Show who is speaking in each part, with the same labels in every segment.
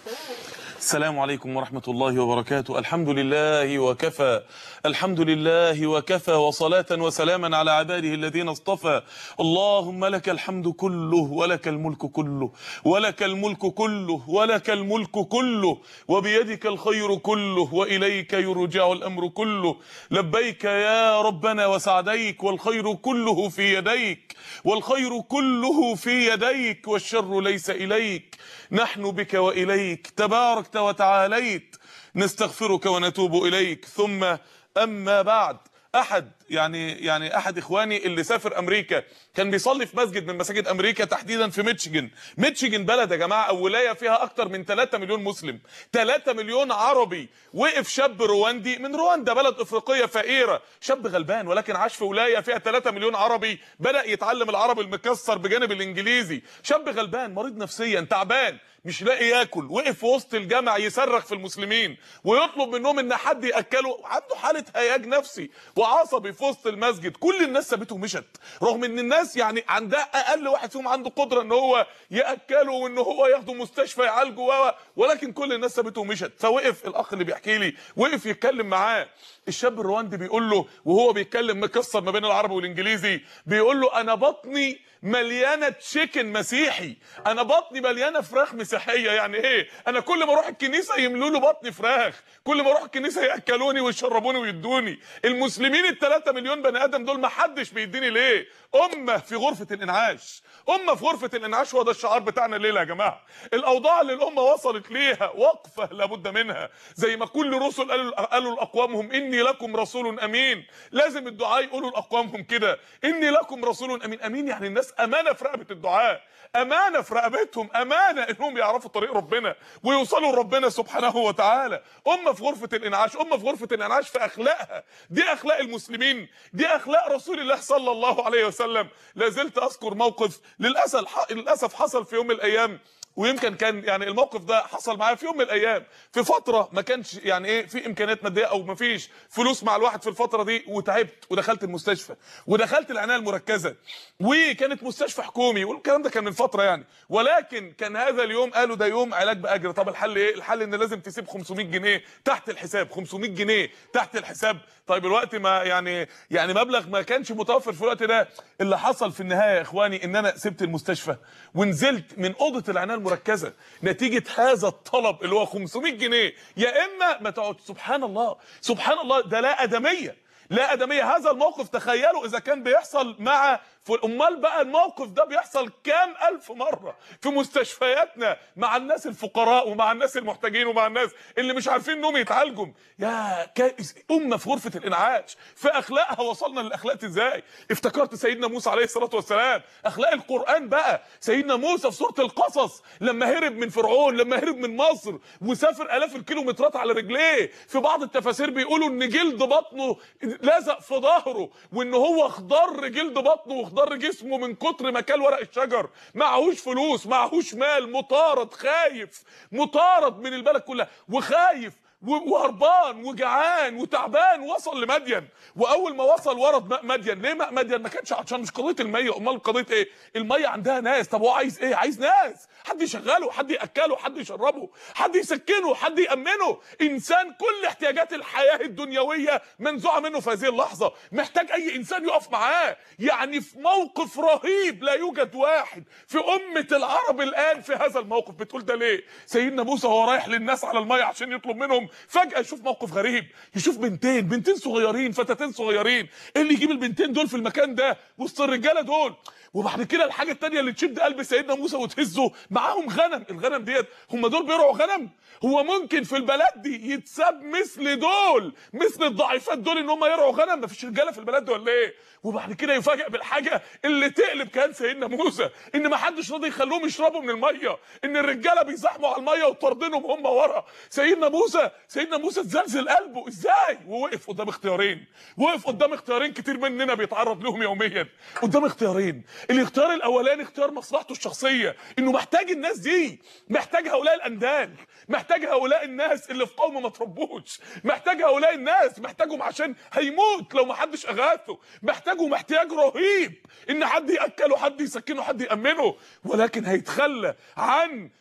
Speaker 1: السلام عليكم ورحمة الله وبركاته الحمد لله وكفى الحمد لله وكفى وصلاة وسلاما على عباده الذين اصطفى اللهم لك الحمد كله ولك الملك كله ولك الملك كله ولك الملك كله وبيدك الخير كله وإليك يرجع الأمر كله لبيك يا ربنا وسعديك والخير كله في يديك والخير كله في يديك والشر ليس إليك نحن بك وإليك تباركت وتعاليت نستغفرك ونتوب إليك ثم أما بعد أحد يعني يعني أحد إخواني اللي سافر أمريكا كان بيصلي في مسجد من مساجد أمريكا تحديدا في ميتشيجن ميتشيجن بلد يا جماعة أو ولاية فيها أكتر من 3 مليون مسلم 3 مليون عربي وقف شاب رواندي من رواندا بلد أفريقية فقيرة شاب غلبان ولكن عاش في ولاية فيها 3 مليون عربي بدأ يتعلم العربي المكسر بجانب الإنجليزي شاب غلبان مريض نفسيا تعبان مش لاقي ياكل وقف في وسط الجامع يصرخ في المسلمين ويطلب منهم ان حد ياكله عنده حاله هياج نفسي وعصبي في وسط المسجد كل الناس سابته ومشت رغم ان الناس يعني عندها اقل واحد فيهم عنده قدره ان هو ياكله وان هو ياخده مستشفى يعالجه و- ولكن كل الناس سابته ومشت فوقف الاخ اللي بيحكي لي وقف يتكلم معاه الشاب الرواندي بيقول له وهو بيتكلم مكسر ما بين العربي والانجليزي بيقول له انا بطني مليانه تشيكن مسيحي انا بطني مليانه فراخ مسيحيه يعني ايه انا كل ما اروح الكنيسه يملوا له بطني فراخ كل ما اروح الكنيسه ياكلوني ويشربوني ويدوني المسلمين الثلاثة مليون بني ادم دول ما حدش بيديني ليه امه في غرفه الانعاش امه في غرفه الانعاش هو ده الشعار بتاعنا الليله يا جماعه الاوضاع اللي الامه وصلت ليها وقفه لابد منها زي ما كل رسل قالوا قالوا لاقوامهم اني لكم رسول امين لازم الدعاء يقولوا لاقوامهم كده اني لكم رسول امين امين يعني الناس امانه في رقبه الدعاء امانه في رقبتهم امانه انهم يعرفوا طريق ربنا ويوصلوا لربنا سبحانه وتعالى امه في غرفه الانعاش امه في غرفه الانعاش في اخلاقها دي اخلاق المسلمين دي اخلاق رسول الله صلى الله عليه وسلم لا زلت اذكر موقف للاسف للاسف حصل في يوم من الايام ويمكن كان يعني الموقف ده حصل معايا في يوم من الايام في فتره ما كانش يعني ايه في امكانيات ماديه او ما فيش فلوس مع الواحد في الفتره دي وتعبت ودخلت المستشفى ودخلت العنايه المركزه وكانت مستشفى حكومي والكلام ده كان من فتره يعني ولكن كان هذا اليوم قالوا ده يوم علاج باجر طب الحل ايه الحل ان لازم تسيب 500 جنيه تحت الحساب 500 جنيه تحت الحساب طيب الوقت ما يعني يعني مبلغ ما كانش متوفر في الوقت ده اللي حصل في النهايه يا اخواني ان انا سبت المستشفى ونزلت من اوضه العنايه المركزه نتيجه هذا الطلب اللي هو 500 جنيه يا اما ما تقعد سبحان الله سبحان الله ده لا ادميه لا ادميه هذا الموقف تخيلوا اذا كان بيحصل مع امال بقى الموقف ده بيحصل كام الف مره في مستشفياتنا مع الناس الفقراء ومع الناس المحتاجين ومع الناس اللي مش عارفين انهم يتعالجوا يا كا- امه في غرفه الانعاش في اخلاقها وصلنا للاخلاق ازاي افتكرت سيدنا موسى عليه الصلاه والسلام اخلاق القران بقى سيدنا موسى في سوره القصص لما هرب من فرعون لما هرب من مصر وسافر الاف الكيلومترات على رجليه في بعض التفاسير بيقولوا ان جلد بطنه لزق في ظهره وان هو اخضر جلد بطنه واخضر جسمه من كتر ما كل ورق الشجر معهوش فلوس معهوش مال مطارد خايف مطارد من البلد كلها وخايف و- وهربان وجعان وتعبان وصل لمدين واول ما وصل ورد ماء مدين ليه ماء مدين ما كانش عطشان مش قضيه الميه امال قضيه ايه الميه عندها ناس طب هو عايز ايه عايز ناس حد يشغله حد ياكله حد يشربه حد يسكنه حد يامنه انسان كل احتياجات الحياه الدنيويه منزوعه منه في هذه اللحظه محتاج اي انسان يقف معاه يعني في موقف رهيب لا يوجد واحد في امه العرب الان في هذا الموقف بتقول ده ليه سيدنا موسى وهو رايح للناس على الميه عشان يطلب منهم فجاه يشوف موقف غريب يشوف بنتين بنتين صغيرين فتاتين صغيرين ايه اللي يجيب البنتين دول في المكان ده وسط الرجاله دول وبعد كده الحاجه التانية اللي تشد قلب سيدنا موسى وتهزه معاهم غنم الغنم ديت هم دول بيرعوا غنم هو ممكن في البلد دي يتساب مثل دول مثل الضعيفات دول ان هم يرعوا غنم مفيش رجاله في البلد دي ولا ايه وبعد كده يفاجئ بالحاجه اللي تقلب كان سيدنا موسى ان ما حدش راضي يخلوهم يشربوا من الميه ان الرجاله بيزاحموا على الميه وطاردينهم هم ورا سيدنا موسى سيدنا موسى اتزلزل قلبه ازاي ووقف قدام اختيارين وقف قدام اختيارين كتير مننا بيتعرض لهم يوميا قدام اختيارين الاختيار الاولاني اختيار مصلحته الشخصيه انه محتاج الناس دي محتاج هؤلاء الاندال محتاج هؤلاء الناس اللي في قوم ما تربوش محتاج هؤلاء الناس محتاجهم عشان هيموت لو ما حدش اغاثه محتاجهم احتياج رهيب ان حد ياكله حد يسكنه حد يامنه ولكن هيتخلى عن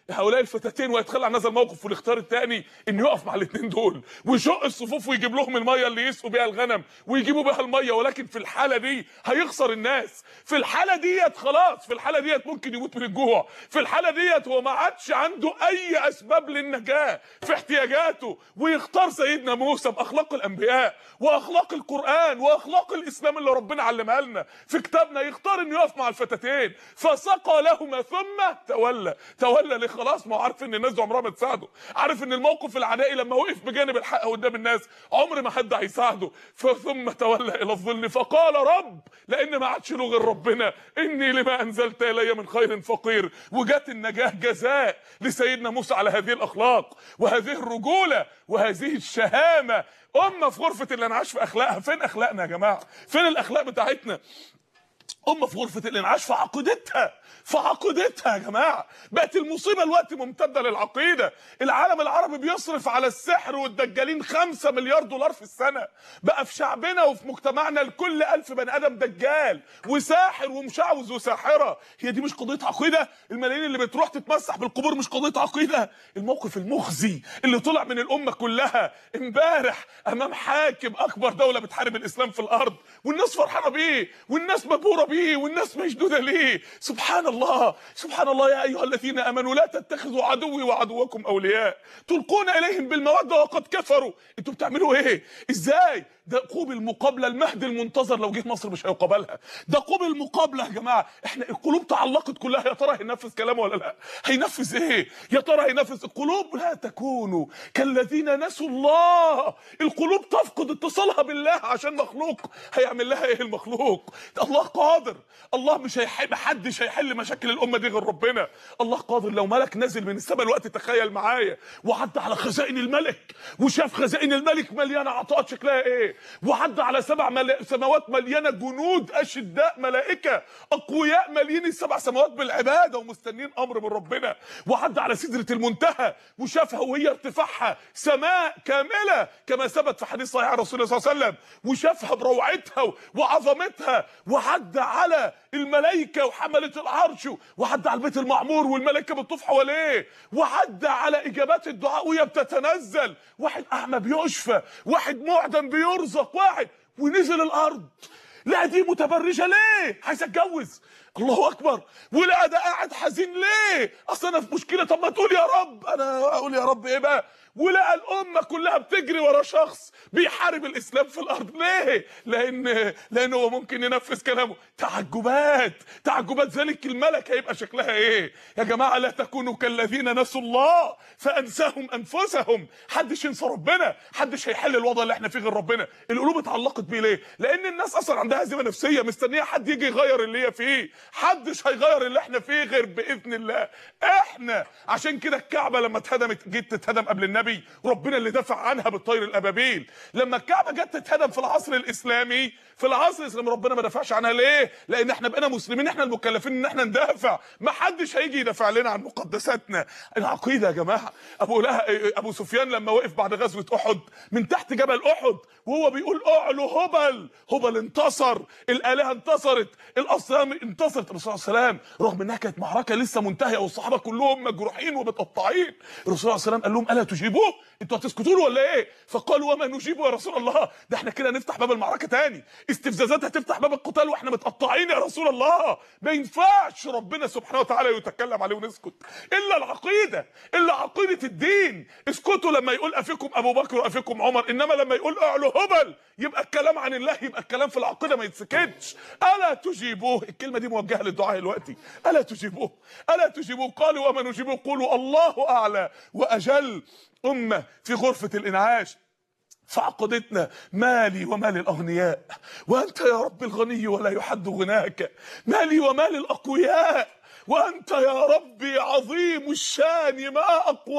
Speaker 1: هؤلاء الفتاتين ويتخلى عن هذا الموقف والاختيار الثاني انه يقف مع الاثنين دول ويشق الصفوف ويجيب لهم الميه اللي يسقوا بيها الغنم ويجيبوا بيها الميه ولكن في الحاله دي هيخسر الناس في الحاله ديت خلاص في الحاله ديت ممكن يموت من الجوع في الحاله ديت هو ما عادش عنده اي اسباب للنجاه في احتياجاته ويختار سيدنا موسى باخلاق الانبياء واخلاق القران واخلاق الاسلام اللي ربنا علمها لنا في كتابنا يختار انه يقف مع الفتاتين فسقى لهما ثم تولى تولى ليه خلاص ما هو عارف ان الناس دي عمرها ما تساعده عارف ان الموقف العنائي لما وقف بجانب الحق قدام الناس عمر ما حد هيساعده فثم تولى الى الظل فقال رب لان ما عادش له غير ربنا اني لما انزلت الي من خير فقير وجات النجاه جزاء لسيدنا موسى على هذه الاخلاق وهذه الرجوله وهذه الشهامه امه في غرفه الانعاش في اخلاقها فين اخلاقنا يا جماعه فين الاخلاق بتاعتنا أمة في غرفة الإنعاش في عقيدتها في عقيدتها يا جماعة بقت المصيبة الوقت ممتدة للعقيدة العالم العربي بيصرف على السحر والدجالين خمسة مليار دولار في السنة بقى في شعبنا وفي مجتمعنا لكل ألف بني آدم دجال وساحر ومشعوذ وساحرة هي دي مش قضية عقيدة الملايين اللي بتروح تتمسح بالقبور مش قضية عقيدة الموقف المخزي اللي طلع من الأمة كلها امبارح أمام حاكم أكبر دولة بتحارب الإسلام في الأرض والناس فرحانة بيه والناس مبهورة بيه والناس مشدودة ليه سبحان الله سبحان الله يا أيها الذين آمنوا لا تتخذوا عدوي وعدوكم أولياء تلقون إليهم بالمودة وقد كفروا انتوا بتعملوا ايه ازاي ده قوب المقابلة المهدي المنتظر لو جه مصر مش هيقابلها ده قوب المقابلة يا جماعة احنا القلوب تعلقت كلها يا ترى هينفذ كلامه ولا لا هينفذ ايه يا ترى هينفذ القلوب لا تكونوا كالذين نسوا الله القلوب تفقد اتصالها بالله عشان مخلوق هيعمل لها ايه المخلوق الله قادر الله مش هيحل محدش هيحل مشاكل الامه دي غير ربنا الله قادر لو ملك نزل من السماء الوقت تخيل معايا وعدى على خزائن الملك وشاف خزائن الملك مليانه عطاءات شكلها ايه وعدى على سبع ملا... سماوات مليانه جنود اشداء ملائكه اقوياء مالين السبع سماوات بالعباده ومستنين امر من ربنا وعدى على سدره المنتهى وشافها وهي ارتفاعها سماء كامله كما ثبت في حديث صحيح عن رسول الله صلى الله عليه وسلم وشافها بروعتها وعظمتها وعدى على الملائكه وحمله العرش وعدى على البيت المعمور والملائكه بتطوف حواليه وعدى على اجابات الدعاء وهي بتتنزل واحد اعمى بيشفى واحد معدم بيرزق واحد ونزل الارض لا دي متبرجه ليه عايز اتجوز الله اكبر ولا ده قاعد حزين ليه اصل انا في مشكله طب ما تقول يا رب انا اقول يا رب ايه بقى ولقى الامه كلها بتجري ورا شخص بيحارب الاسلام في الارض ليه لان لان هو ممكن ينفذ كلامه تعجبات تعجبات ذلك الملك هيبقى شكلها ايه يا جماعه لا تكونوا كالذين نسوا الله فانساهم انفسهم حدش ينسى ربنا حدش هيحل الوضع اللي احنا فيه غير ربنا القلوب اتعلقت بيه ليه لان الناس اصلا عندها هزيمه نفسيه مستنيه حد يجي يغير اللي هي فيه حدش هيغير اللي احنا فيه غير باذن الله احنا عشان كده الكعبه لما اتهدمت جيت تتهدم قبل النبي ربنا اللي دافع عنها بالطير الابابيل لما الكعبه جت تتهدم في العصر الاسلامي في العصر الاسلامي ربنا ما دافعش عنها ليه لان احنا بقينا مسلمين احنا المكلفين ان احنا ندافع ما حدش هيجي يدافع لنا عن مقدساتنا العقيده يا جماعه ابو لها ابو سفيان لما وقف بعد غزوه احد من تحت جبل احد وهو بيقول اعلوا هبل هبل انتصر الالهه انتصرت الاصنام انتصرت الرسول صلى الله عليه وسلم رغم انها كانت معركه لسه منتهيه والصحابه كلهم مجروحين ومتقطعين الرسول صلى الله عليه وسلم قال لهم الا تجيبوه انتوا هتسكتوا له ولا ايه فقالوا وما نجيبه يا رسول الله ده احنا كده نفتح باب المعركه تاني استفزازات هتفتح باب القتال واحنا متقطعين يا رسول الله ما ينفعش ربنا سبحانه وتعالى يتكلم عليه ونسكت الا العقيده الا عقيده الدين اسكتوا لما يقول افيكم ابو بكر وافيكم عمر انما لما يقول اعلوا هبل يبقى الكلام عن الله يبقى الكلام في العقيده ما يتسكتش الا تجيبوه الكلمه دي موجهه للدعاء دلوقتي الا تجيبوه الا تجيبوه قالوا وما نجيبوه قولوا الله اعلى واجل امه في غرفه الانعاش في عقيدتنا مالي ومال الاغنياء وانت يا رب الغني ولا يحد غناك مالي ومال الاقوياء وانت يا ربي عظيم الشان ما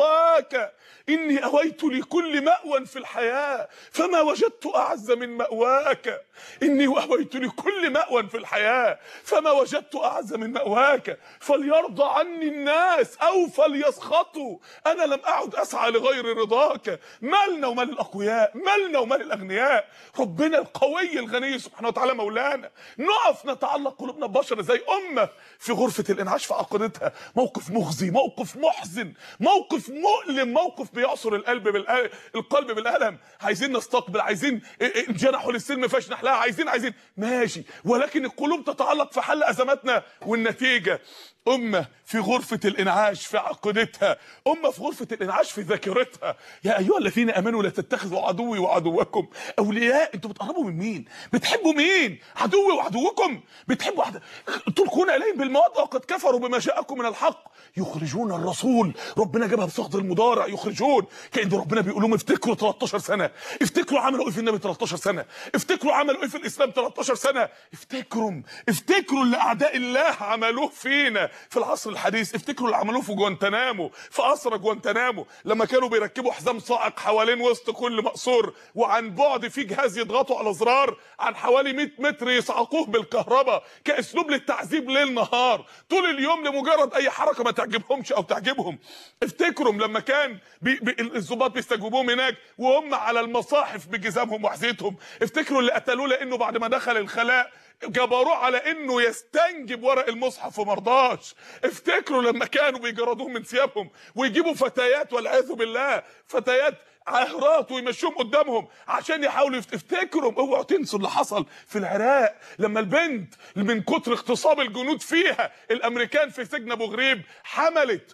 Speaker 1: اقواك اني اويت لكل ماوى في الحياه فما وجدت اعز من ماواك اني اويت لكل ماوى في الحياه فما وجدت اعز من ماواك فليرضى عني الناس او فليسخطوا انا لم اعد اسعى لغير رضاك مالنا ومال الاقوياء مالنا ومال الاغنياء ربنا القوي الغني سبحانه وتعالى مولانا نقف نتعلق قلوبنا ببشر زي امه في غرفه الانعاش الانعاش في عقيدتها موقف مخزي موقف محزن موقف مؤلم موقف بيعصر القلب بالقلب القلب بالالم عايزين نستقبل عايزين ان جنحوا للسلم فاشنح لها عايزين عايزين ماشي ولكن القلوب تتعلق في حل ازماتنا والنتيجه أمة في غرفة الإنعاش في عقيدتها أمة في غرفة الإنعاش في ذاكرتها يا أيها الذين آمنوا لا تتخذوا عدوي وعدوكم أولياء أنتوا بتقربوا من مين بتحبوا مين عدوي وعدوكم بتحبوا عد... تلقون إليهم بالمودة وقد كفروا بما جاءكم من الحق يخرجون الرسول ربنا جابها بصيغه المضارع يخرجون كأن ربنا بيقول لهم افتكروا 13 سنة افتكروا عملوا ايه في النبي 13 سنة افتكروا عملوا ايه في الإسلام 13 سنة افتكروا افتكروا اللي أعداء الله عملوه فينا في العصر الحديث افتكروا اللي عملوه في جوانتنامو في اسر جوانتنامو لما كانوا بيركبوا حزام صاعق حوالين وسط كل مقصور وعن بعد في جهاز يضغطوا على زرار عن حوالي 100 متر يصعقوه بالكهرباء كاسلوب للتعذيب ليل نهار طول اليوم لمجرد اي حركه ما تعجبهمش او تعجبهم افتكروا لما كان بي بي الضباط بيستجوبوهم هناك وهم على المصاحف بجزامهم وحزيتهم افتكروا اللي قتلوه لانه بعد ما دخل الخلاء جبروه على انه يستنجب ورق المصحف ومرضاش افتكروا لما كانوا بيجردوه من ثيابهم ويجيبوا فتيات والعياذ بالله فتيات عهرات ويمشوهم قدامهم عشان يحاولوا تفتكروا اوعوا تنسوا اللي حصل في العراق لما البنت من كتر اغتصاب الجنود فيها الامريكان في سجن ابو غريب حملت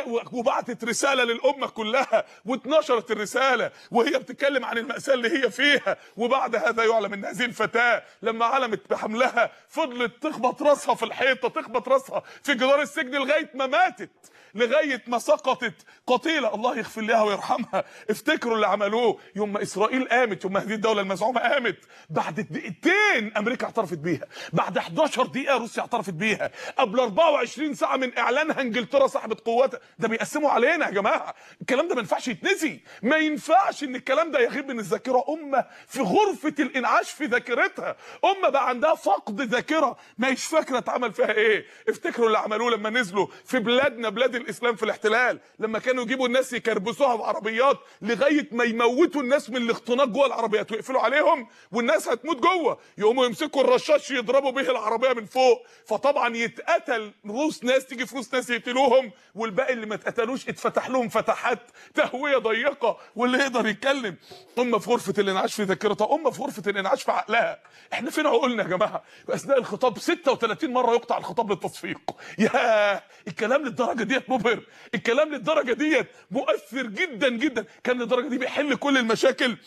Speaker 1: وبعتت رساله للامه كلها واتنشرت الرساله وهي بتتكلم عن الماساه اللي هي فيها وبعد هذا يعلم ان هذه الفتاه لما علمت بحملها فضلت تخبط راسها في الحيطه تخبط راسها في جدار السجن لغايه ما ماتت لغايه ما سقطت قتيله الله يغفر لها ويرحمها افتكروا اللي عملوه يوم ما اسرائيل قامت يوم ما هذه الدوله المزعومه قامت بعد دقيقتين امريكا اعترفت بيها بعد 11 دقيقه روسيا اعترفت بيها قبل 24 ساعه من اعلانها انجلترا صاحبه قوات ده بيقسموا علينا يا جماعه الكلام ده ما ينفعش يتنسي ما ينفعش ان الكلام ده يغيب من الذاكره امه في غرفه الانعاش في ذاكرتها امه بقى عندها فقد ذاكره ما هيش فاكره اتعمل فيها ايه افتكروا اللي عملوه لما نزلوا في بلادنا بلاد الاسلام في الاحتلال لما كانوا يجيبوا الناس يكربسوها بعربيات لغايه ما يموتوا الناس من الاختناق جوه العربيات ويقفلوا عليهم والناس هتموت جوه يقوموا يمسكوا الرشاش يضربوا به العربيه من فوق فطبعا يتقتل روس ناس تيجي في روس ناس يقتلوهم والباقي اللي ما اتقتلوش اتفتح لهم فتحات تهويه ضيقه واللي يقدر يتكلم امه في غرفه الانعاش في ذاكرتها امه في غرفه الانعاش في عقلها احنا فين عقولنا يا جماعه اثناء الخطاب 36 مره يقطع الخطاب للتصفيق يا الكلام للدرجه ديت مبهر الكلام للدرجه ديت مؤثر جدا جدا كان للدرجه دي بيحل كل المشاكل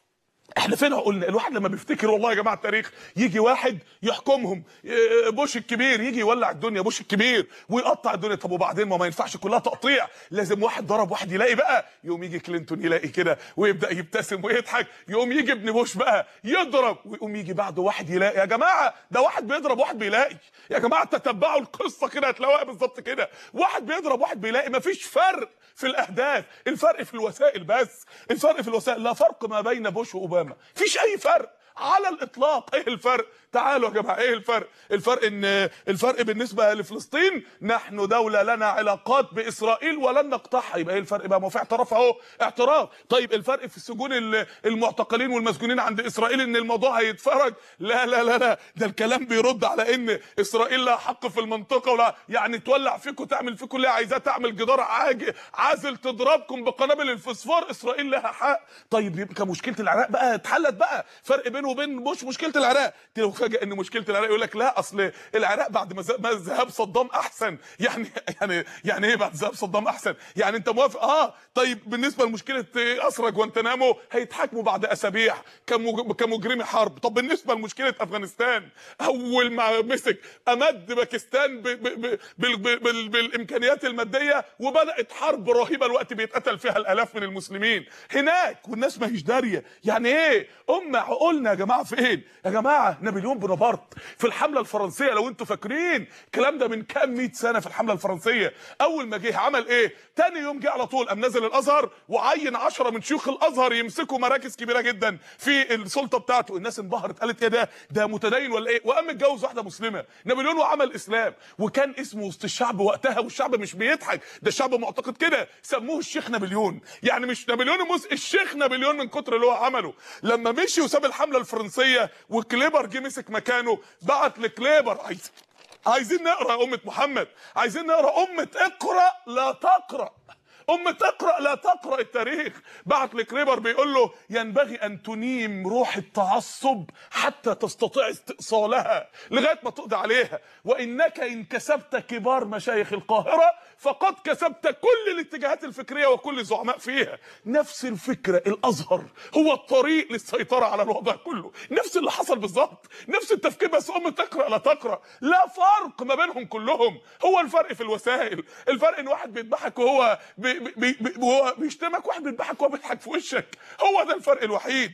Speaker 1: احنا فين قلنا الواحد لما بيفتكر والله يا جماعه التاريخ يجي واحد يحكمهم بوش الكبير يجي يولع الدنيا بوش الكبير ويقطع الدنيا طب وبعدين ما ما ينفعش كلها تقطيع لازم واحد ضرب واحد يلاقي بقى يقوم يجي كلينتون يلاقي كده ويبدا يبتسم ويضحك يقوم يجي ابن بوش بقى يضرب ويقوم يجي بعده واحد يلاقي يا جماعه ده واحد بيضرب واحد بيلاقي يا جماعه تتبعوا القصه كده هتلاقوها بالظبط كده واحد بيضرب واحد بيلاقي مفيش فرق في الاهداف الفرق في الوسائل بس الفرق في الوسائل لا فرق ما بين بوش واوباما فيش اي فرق على الاطلاق ايه الفرق تعالوا يا جماعه ايه الفرق الفرق ان الفرق بالنسبه لفلسطين نحن دوله لنا علاقات باسرائيل ولن نقطعها يبقى ايه الفرق بقى ما في اعتراف اهو اعتراف طيب الفرق في السجون المعتقلين والمسجونين عند اسرائيل ان الموضوع هيتفرج لا لا لا لا ده الكلام بيرد على ان اسرائيل لها حق في المنطقه ولا يعني تولع فيكم تعمل فيكم اللي عايزاه تعمل جدار عاج عازل تضربكم بقنابل الفسفور اسرائيل لها حق طيب يبقى مشكله العراق بقى اتحلت بقى فرق بينه وبين بوش مشكله العراق تفاجئ ان مشكله العراق يقول لك لا اصل العراق بعد ما ذهاب صدام احسن يعني يعني يعني ايه بعد ذهاب صدام احسن يعني انت موافق اه طيب بالنسبه لمشكله اسرى جوانتنامو هيتحاكموا بعد اسابيع كمجرمي حرب طب بالنسبه لمشكله افغانستان اول ما مسك امد باكستان ب ب ب بالامكانيات الماديه وبدات حرب رهيبه الوقت بيتقتل فيها الالاف من المسلمين هناك والناس ما هيش داريه يعني ايه امه عقولنا يا جماعه فين يا جماعه نابليون بونابرت في الحمله الفرنسيه لو انتوا فاكرين الكلام ده من كام 100 سنه في الحمله الفرنسيه اول ما جه عمل ايه تاني يوم جه على طول قام نزل الازهر وعين 10 من شيوخ الازهر يمسكوا مراكز كبيره جدا في السلطه بتاعته الناس انبهرت قالت ايه ده ده متدين ولا ايه وقام متجوز واحده مسلمه نابليون وعمل اسلام وكان اسمه وسط الشعب وقتها والشعب مش بيضحك ده الشعب معتقد كده سموه الشيخ نابليون يعني مش نابليون المس... الشيخ نابليون من كتر اللي هو عمله لما مشي وساب الحمله الفرنسيه وكليبر جه مسك مكانه بعت لكليبر عايز عايزين نقرا يا امه محمد عايزين نقرا امه اقرا لا تقرا أمة اقرأ لا تقرأ التاريخ بعت لكريبر بيقول له ينبغي أن تنيم روح التعصب حتى تستطيع استئصالها لغاية ما تقضي عليها وإنك إن كسبت كبار مشايخ القاهرة فقد كسبت كل الاتجاهات الفكرية وكل الزعماء فيها نفس الفكرة الأزهر هو الطريق للسيطرة على الوضع كله نفس اللي حصل بالظبط نفس التفكير بس أمة تقرأ لا تقرأ لا فرق ما بينهم كلهم هو الفرق في الوسائل الفرق ان واحد بيذبحك وهو بي بي بي وهو بيشتمك واحد بيذبحك وهو بيضحك في وشك هو ده الفرق الوحيد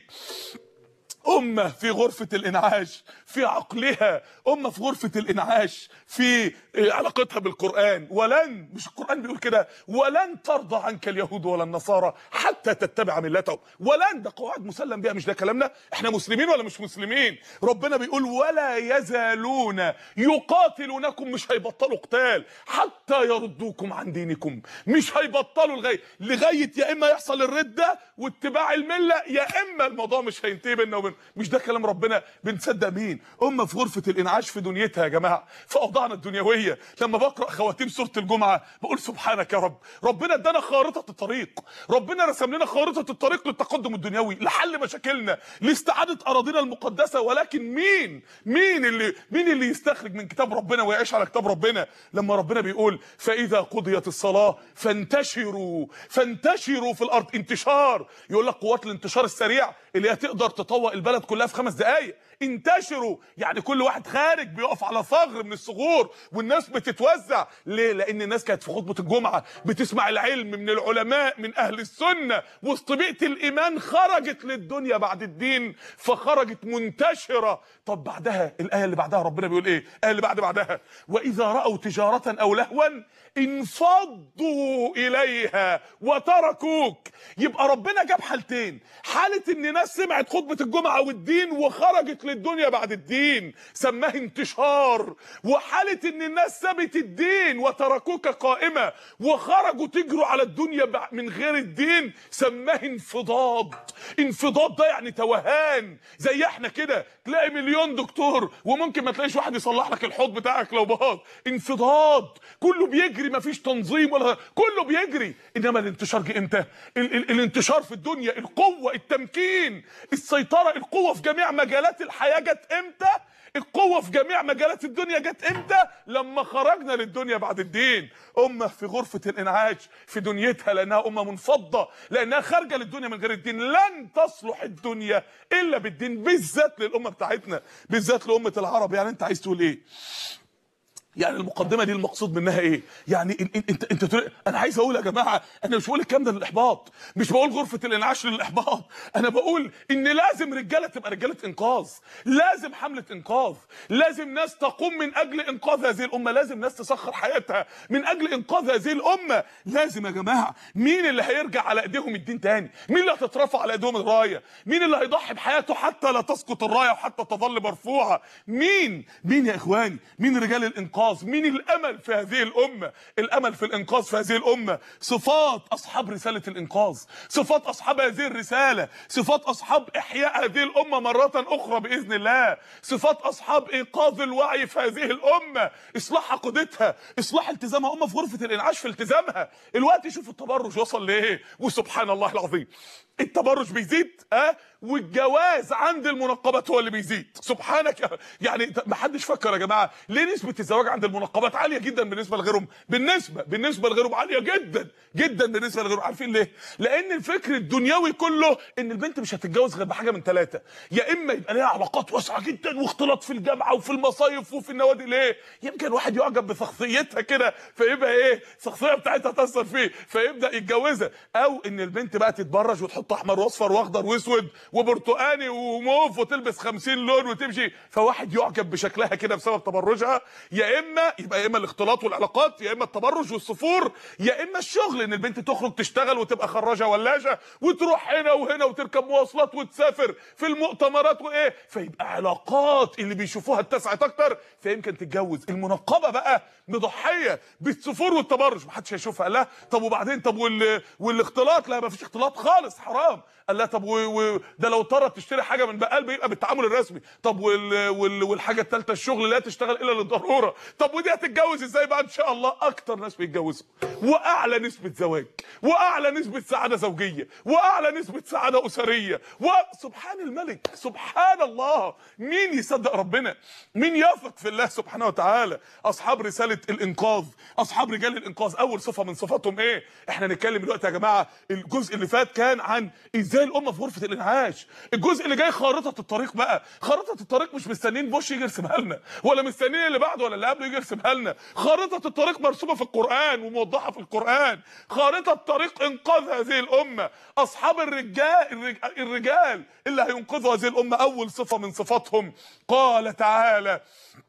Speaker 1: أمة في غرفة الإنعاش في عقلها أمة في غرفة الإنعاش في علاقتها بالقرآن ولن مش القرآن بيقول كده ولن ترضى عنك اليهود ولا النصارى حتى تتبع ملتهم ولن ده قواعد مسلم بها مش ده كلامنا احنا مسلمين ولا مش مسلمين ربنا بيقول ولا يزالون يقاتلونكم مش هيبطلوا قتال حتى يردوكم عن دينكم مش هيبطلوا لغايه لغايه يا اما يحصل الرده واتباع المله يا اما الموضوع مش هينتهي بيننا وبين مش ده كلام ربنا بنصدق مين امه في غرفه الانعاش في دنيتها يا جماعه في اوضاعنا الدنيويه لما بقرا خواتيم سوره الجمعه بقول سبحانك يا رب ربنا ادانا خارطه الطريق ربنا رسم لنا خارطه الطريق للتقدم الدنيوي لحل مشاكلنا لاستعاده اراضينا المقدسه ولكن مين مين اللي مين اللي يستخرج من كتاب ربنا ويعيش على كتاب ربنا لما ربنا بيقول فاذا قضيت الصلاه فانتشروا فانتشروا في الارض انتشار يقول لك قوات الانتشار السريع اللي هي تقدر تطوق البلد كلها في خمس دقائق انتشروا يعني كل واحد خارج بيقف على ثغر من الثغور والناس بتتوزع ليه لان الناس كانت في خطبه الجمعه بتسمع العلم من العلماء من اهل السنه وسط بيئه الايمان خرجت للدنيا بعد الدين فخرجت منتشره طب بعدها الايه اللي بعدها ربنا بيقول ايه الايه اللي بعد بعدها واذا راوا تجاره او لهوا انفضوا اليها وتركوك يبقى ربنا جاب حالتين حاله ان ناس سمعت خطبه الجمعه والدين وخرجت للدنيا بعد الدين سماه انتشار وحاله ان الناس سابت الدين وتركوك قائمه وخرجوا تجروا على الدنيا من غير الدين سماه انفضاض انفضاض ده يعني توهان زي احنا كده تلاقي مليون دكتور وممكن ما تلاقيش واحد يصلح لك الحوض بتاعك لو باظ انفضاض كله بيجري ما فيش تنظيم ولا كله بيجري انما الانتشار جه امتى ال ال الانتشار في الدنيا القوه التمكين السيطره القوه في جميع مجالات الحياه جت امتى القوة في جميع مجالات الدنيا جت امتى؟ لما خرجنا للدنيا بعد الدين، أمة في غرفة الإنعاش في دنيتها لأنها أمة منفضة، لأنها خارجة للدنيا من غير الدين، لن تصلح الدنيا إلا بالدين بالذات للأمة بتاعتنا، بالذات لأمة العرب، يعني أنت عايز تقول إيه؟ يعني المقدمه دي المقصود منها ايه يعني انت انت, انت تقول انا عايز اقول يا جماعه انا مش بقول الكلام ده للاحباط مش بقول غرفه الانعاش للاحباط انا بقول ان لازم رجاله تبقى رجاله انقاذ لازم حمله انقاذ لازم ناس تقوم من اجل انقاذ هذه الامه لازم ناس تسخر حياتها من اجل انقاذ هذه الامه لازم يا جماعه مين اللي هيرجع على ايديهم الدين تاني مين اللي هتترفع على ايديهم الرايه مين اللي هيضحي بحياته حتى لا تسقط الرايه وحتى تظل مرفوعه مين مين يا اخواني مين رجال الانقاذ مين الامل في هذه الامه الامل في الانقاذ في هذه الامه صفات اصحاب رساله الانقاذ صفات اصحاب هذه الرساله صفات اصحاب احياء هذه الامه مره اخرى باذن الله صفات اصحاب ايقاظ الوعي في هذه الامه اصلاح عقيدتها اصلاح التزامها امه في غرفه الانعاش في التزامها الوقت شوف التبرج وصل لايه وسبحان الله العظيم التبرج بيزيد ها أه؟ والجواز عند المنقبات هو اللي بيزيد سبحانك يعني ما حدش فكر يا جماعه ليه نسبه الزواج عند المنقبات عاليه جدا بالنسبه لغيرهم بالنسبه بالنسبه لغيرهم عاليه جدا جدا بالنسبه لغيرهم عارفين ليه لان الفكر الدنيوي كله ان البنت مش هتتجوز غير بحاجه من ثلاثه يا اما يبقى ليها علاقات واسعه جدا واختلاط في الجامعه وفي المصايف وفي النوادي ليه يمكن واحد يعجب بشخصيتها كده فيبقى ايه الشخصيه بتاعتها تاثر فيه فيبدا يتجوزها او ان البنت بقى تتبرج وتحط احمر واصفر واخضر واسود وبرتقاني وموف وتلبس 50 لون وتمشي فواحد يعجب بشكلها كده بسبب تبرجها يا اما يبقى يا اما الاختلاط والعلاقات يا اما التبرج والصفور يا اما الشغل ان البنت تخرج تشتغل وتبقى خراجه ولاجه وتروح هنا وهنا وتركب مواصلات وتسافر في المؤتمرات وايه فيبقى علاقات اللي بيشوفوها اتسعت اكتر فيمكن تتجوز المنقبه بقى مضحيه بالصفور والتبرج محدش هيشوفها لا طب وبعدين طب وال... والاختلاط لا مفيش اختلاط خالص حرام قال لا طب و... و... ده لو اضطرت تشتري حاجه من بقال بيبقى بالتعامل الرسمي طب وال... وال... والحاجه الثالثه الشغل لا تشتغل الا للضروره طب ودي هتتجوز ازاي بقى ان شاء الله اكتر ناس بيتجوزوا واعلى نسبه زواج واعلى نسبه سعاده زوجيه واعلى نسبه سعاده اسريه وسبحان الملك سبحان الله مين يصدق ربنا مين يثق في الله سبحانه وتعالى اصحاب رساله الانقاذ اصحاب رجال الانقاذ اول صفه من صفاتهم ايه احنا نتكلم دلوقتي يا جماعه الجزء اللي فات كان عن ازاي الامه في غرفه الانعاش الجزء اللي جاي خارطه الطريق بقى خارطه الطريق مش مستنيين بوش يجي يرسمها لنا ولا مستنيين اللي بعده ولا اللي قبله يجي يرسمها لنا خارطه الطريق مرسومه في القران وموضحه في القران خارطه طريق انقاذ هذه الامه اصحاب الرجال الرج- الرجال اللي هينقذوا هذه الامه اول صفه من صفاتهم قال تعالى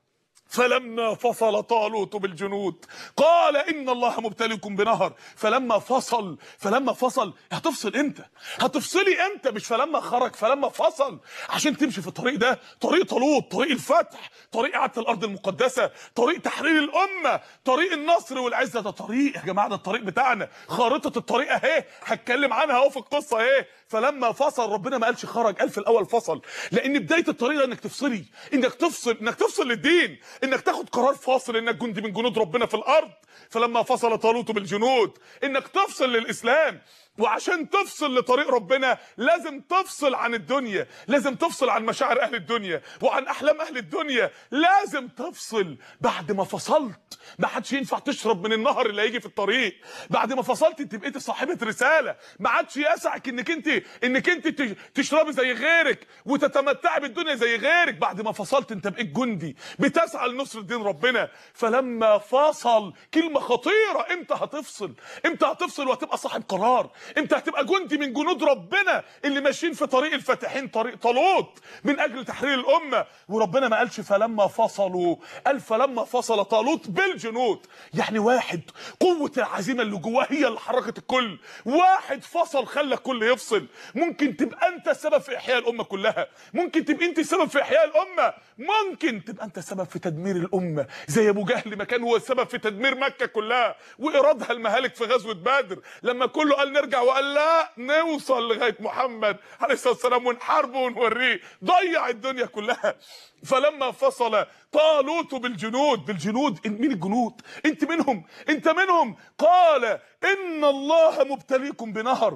Speaker 1: فلما فصل طالوت بالجنود قال ان الله مبتليكم بنهر فلما فصل فلما فصل هتفصل امتى هتفصلي امتى مش فلما خرج فلما فصل عشان تمشي في الطريق ده طريق طالوت طريق الفتح طريق اعاده الارض المقدسه طريق تحرير الامه طريق النصر والعزه ده طريق يا جماعه ده الطريق بتاعنا خارطه الطريق اهي هتكلم عنها اهو في القصه اهي فلما فصل ربنا ما قالش خرج قال في الاول فصل لان بدايه الطريق ده انك تفصلي انك تفصل انك تفصل للدين انك تاخد قرار فاصل انك جندي من جنود ربنا في الارض فلما فصل طالوت بالجنود انك تفصل للاسلام وعشان تفصل لطريق ربنا لازم تفصل عن الدنيا لازم تفصل عن مشاعر اهل الدنيا وعن احلام اهل الدنيا لازم تفصل بعد ما فصلت ما حدش ينفع تشرب من النهر اللي هيجي في الطريق بعد ما فصلت انت بقيت صاحبه رساله ما عادش يسعك انك انت انك انت تش- تشربي زي غيرك وتتمتعي بالدنيا زي غيرك بعد ما فصلت انت بقيت جندي بتسعى لنصر دين ربنا فلما فصل كلمه خطيره امتى هتفصل امتى هتفصل وهتبقى صاحب قرار امتى هتبقى جندي من جنود ربنا اللي ماشيين في طريق الفاتحين طريق طالوت من اجل تحرير الامه وربنا ما قالش فلما فصلوا قال فلما فصل طالوت بالجنود يعني واحد قوه العزيمه اللي جواه هي اللي حركت الكل واحد فصل خلى الكل يفصل ممكن تبقى انت السبب في احياء الامه كلها ممكن تبقى انت السبب في احياء الامه ممكن تبقى انت السبب في تدمير الامه زي ابو جهل ما كان هو السبب في تدمير مكه كلها وايرادها المهالك في غزوه بدر لما كله قال نرجع وقال لا نوصل لغايه محمد عليه الصلاه والسلام ونحاربه ونوريه ضيع الدنيا كلها فلما فصل طالوت بالجنود بالجنود إن- مين الجنود انت منهم انت منهم قال ان الله مبتليكم بنهر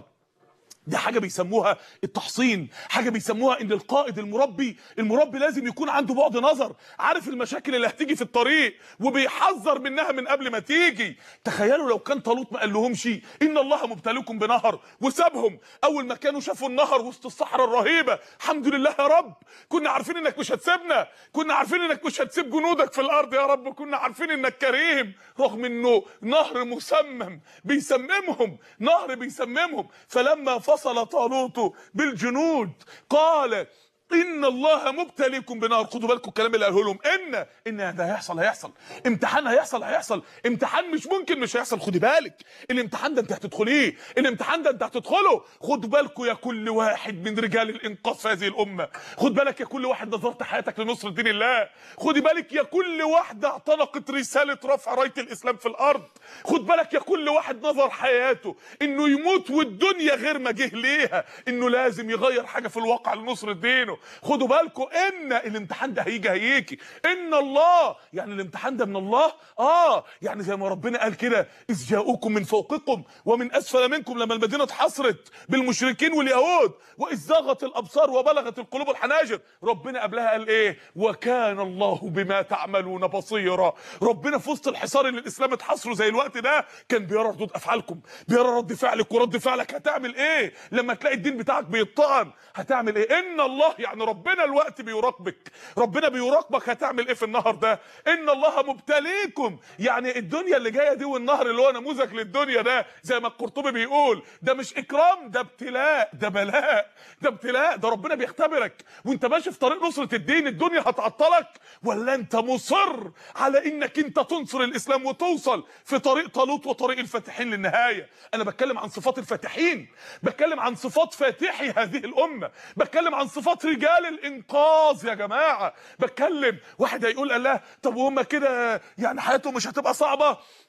Speaker 1: دي حاجه بيسموها التحصين حاجه بيسموها ان القائد المربي المربي لازم يكون عنده بعد نظر عارف المشاكل اللي هتيجي في الطريق وبيحذر منها من قبل ما تيجي تخيلوا لو كان طالوت ما قال لهمش ان الله مبتليكم بنهر وسابهم اول ما كانوا شافوا النهر وسط الصحراء الرهيبه الحمد لله يا رب كنا عارفين انك مش هتسيبنا كنا عارفين انك مش هتسيب جنودك في الارض يا رب كنا عارفين انك كريم رغم انه نهر مسمم بيسممهم نهر بيسممهم فلما فصل طالوت بالجنود قال ان الله مبتليكم بنار خدوا بالكم الكلام اللي قاله لهم ان ان ده هيحصل هيحصل امتحان هيحصل هيحصل امتحان مش ممكن مش هيحصل خدي بالك الامتحان ده انت هتدخليه الامتحان ده انت هتدخله خد بالكم يا كل واحد من رجال الانقاذ في هذه الامه خد بالك يا كل واحد نظرت حياتك لنصر دين الله خدي بالك يا كل واحده اعتنقت رساله رفع رايه الاسلام في الارض خد بالك يا كل واحد نظر حياته انه يموت والدنيا غير ما جه ليها انه لازم يغير حاجه في الواقع لنصر دينه خدوا بالكم ان الامتحان ده هيجي هيجي ان الله يعني الامتحان ده من الله اه يعني زي ما ربنا قال كده اذ جاءوكم من فوقكم ومن اسفل منكم لما المدينه اتحصرت بالمشركين واليهود واذ زاغت الابصار وبلغت القلوب الحناجر ربنا قبلها قال ايه وكان الله بما تعملون بصيرا ربنا في وسط الحصار اللي الاسلام اتحصروا زي الوقت ده كان بيرى ردود افعالكم بيرى رد فعلك ورد فعلك هتعمل ايه لما تلاقي الدين بتاعك بيطعن هتعمل ايه ان الله يعني ربنا الوقت بيراقبك ربنا بيراقبك هتعمل ايه في النهر ده ان الله مبتليكم يعني الدنيا اللي جايه دي والنهر اللي هو نموذج للدنيا ده زي ما القرطبي بيقول ده مش اكرام ده ابتلاء ده بلاء ده ابتلاء ده ربنا بيختبرك وانت ماشي في طريق نصره الدين الدنيا هتعطلك ولا انت مصر على انك انت تنصر الاسلام وتوصل في طريق طالوت وطريق الفاتحين للنهايه انا بتكلم عن صفات الفاتحين بتكلم عن صفات فاتحي هذه الامه بتكلم عن صفات رجال الانقاذ يا جماعه بتكلم واحد هيقول الله طب وهم كده يعني حياتهم مش هتبقى صعبه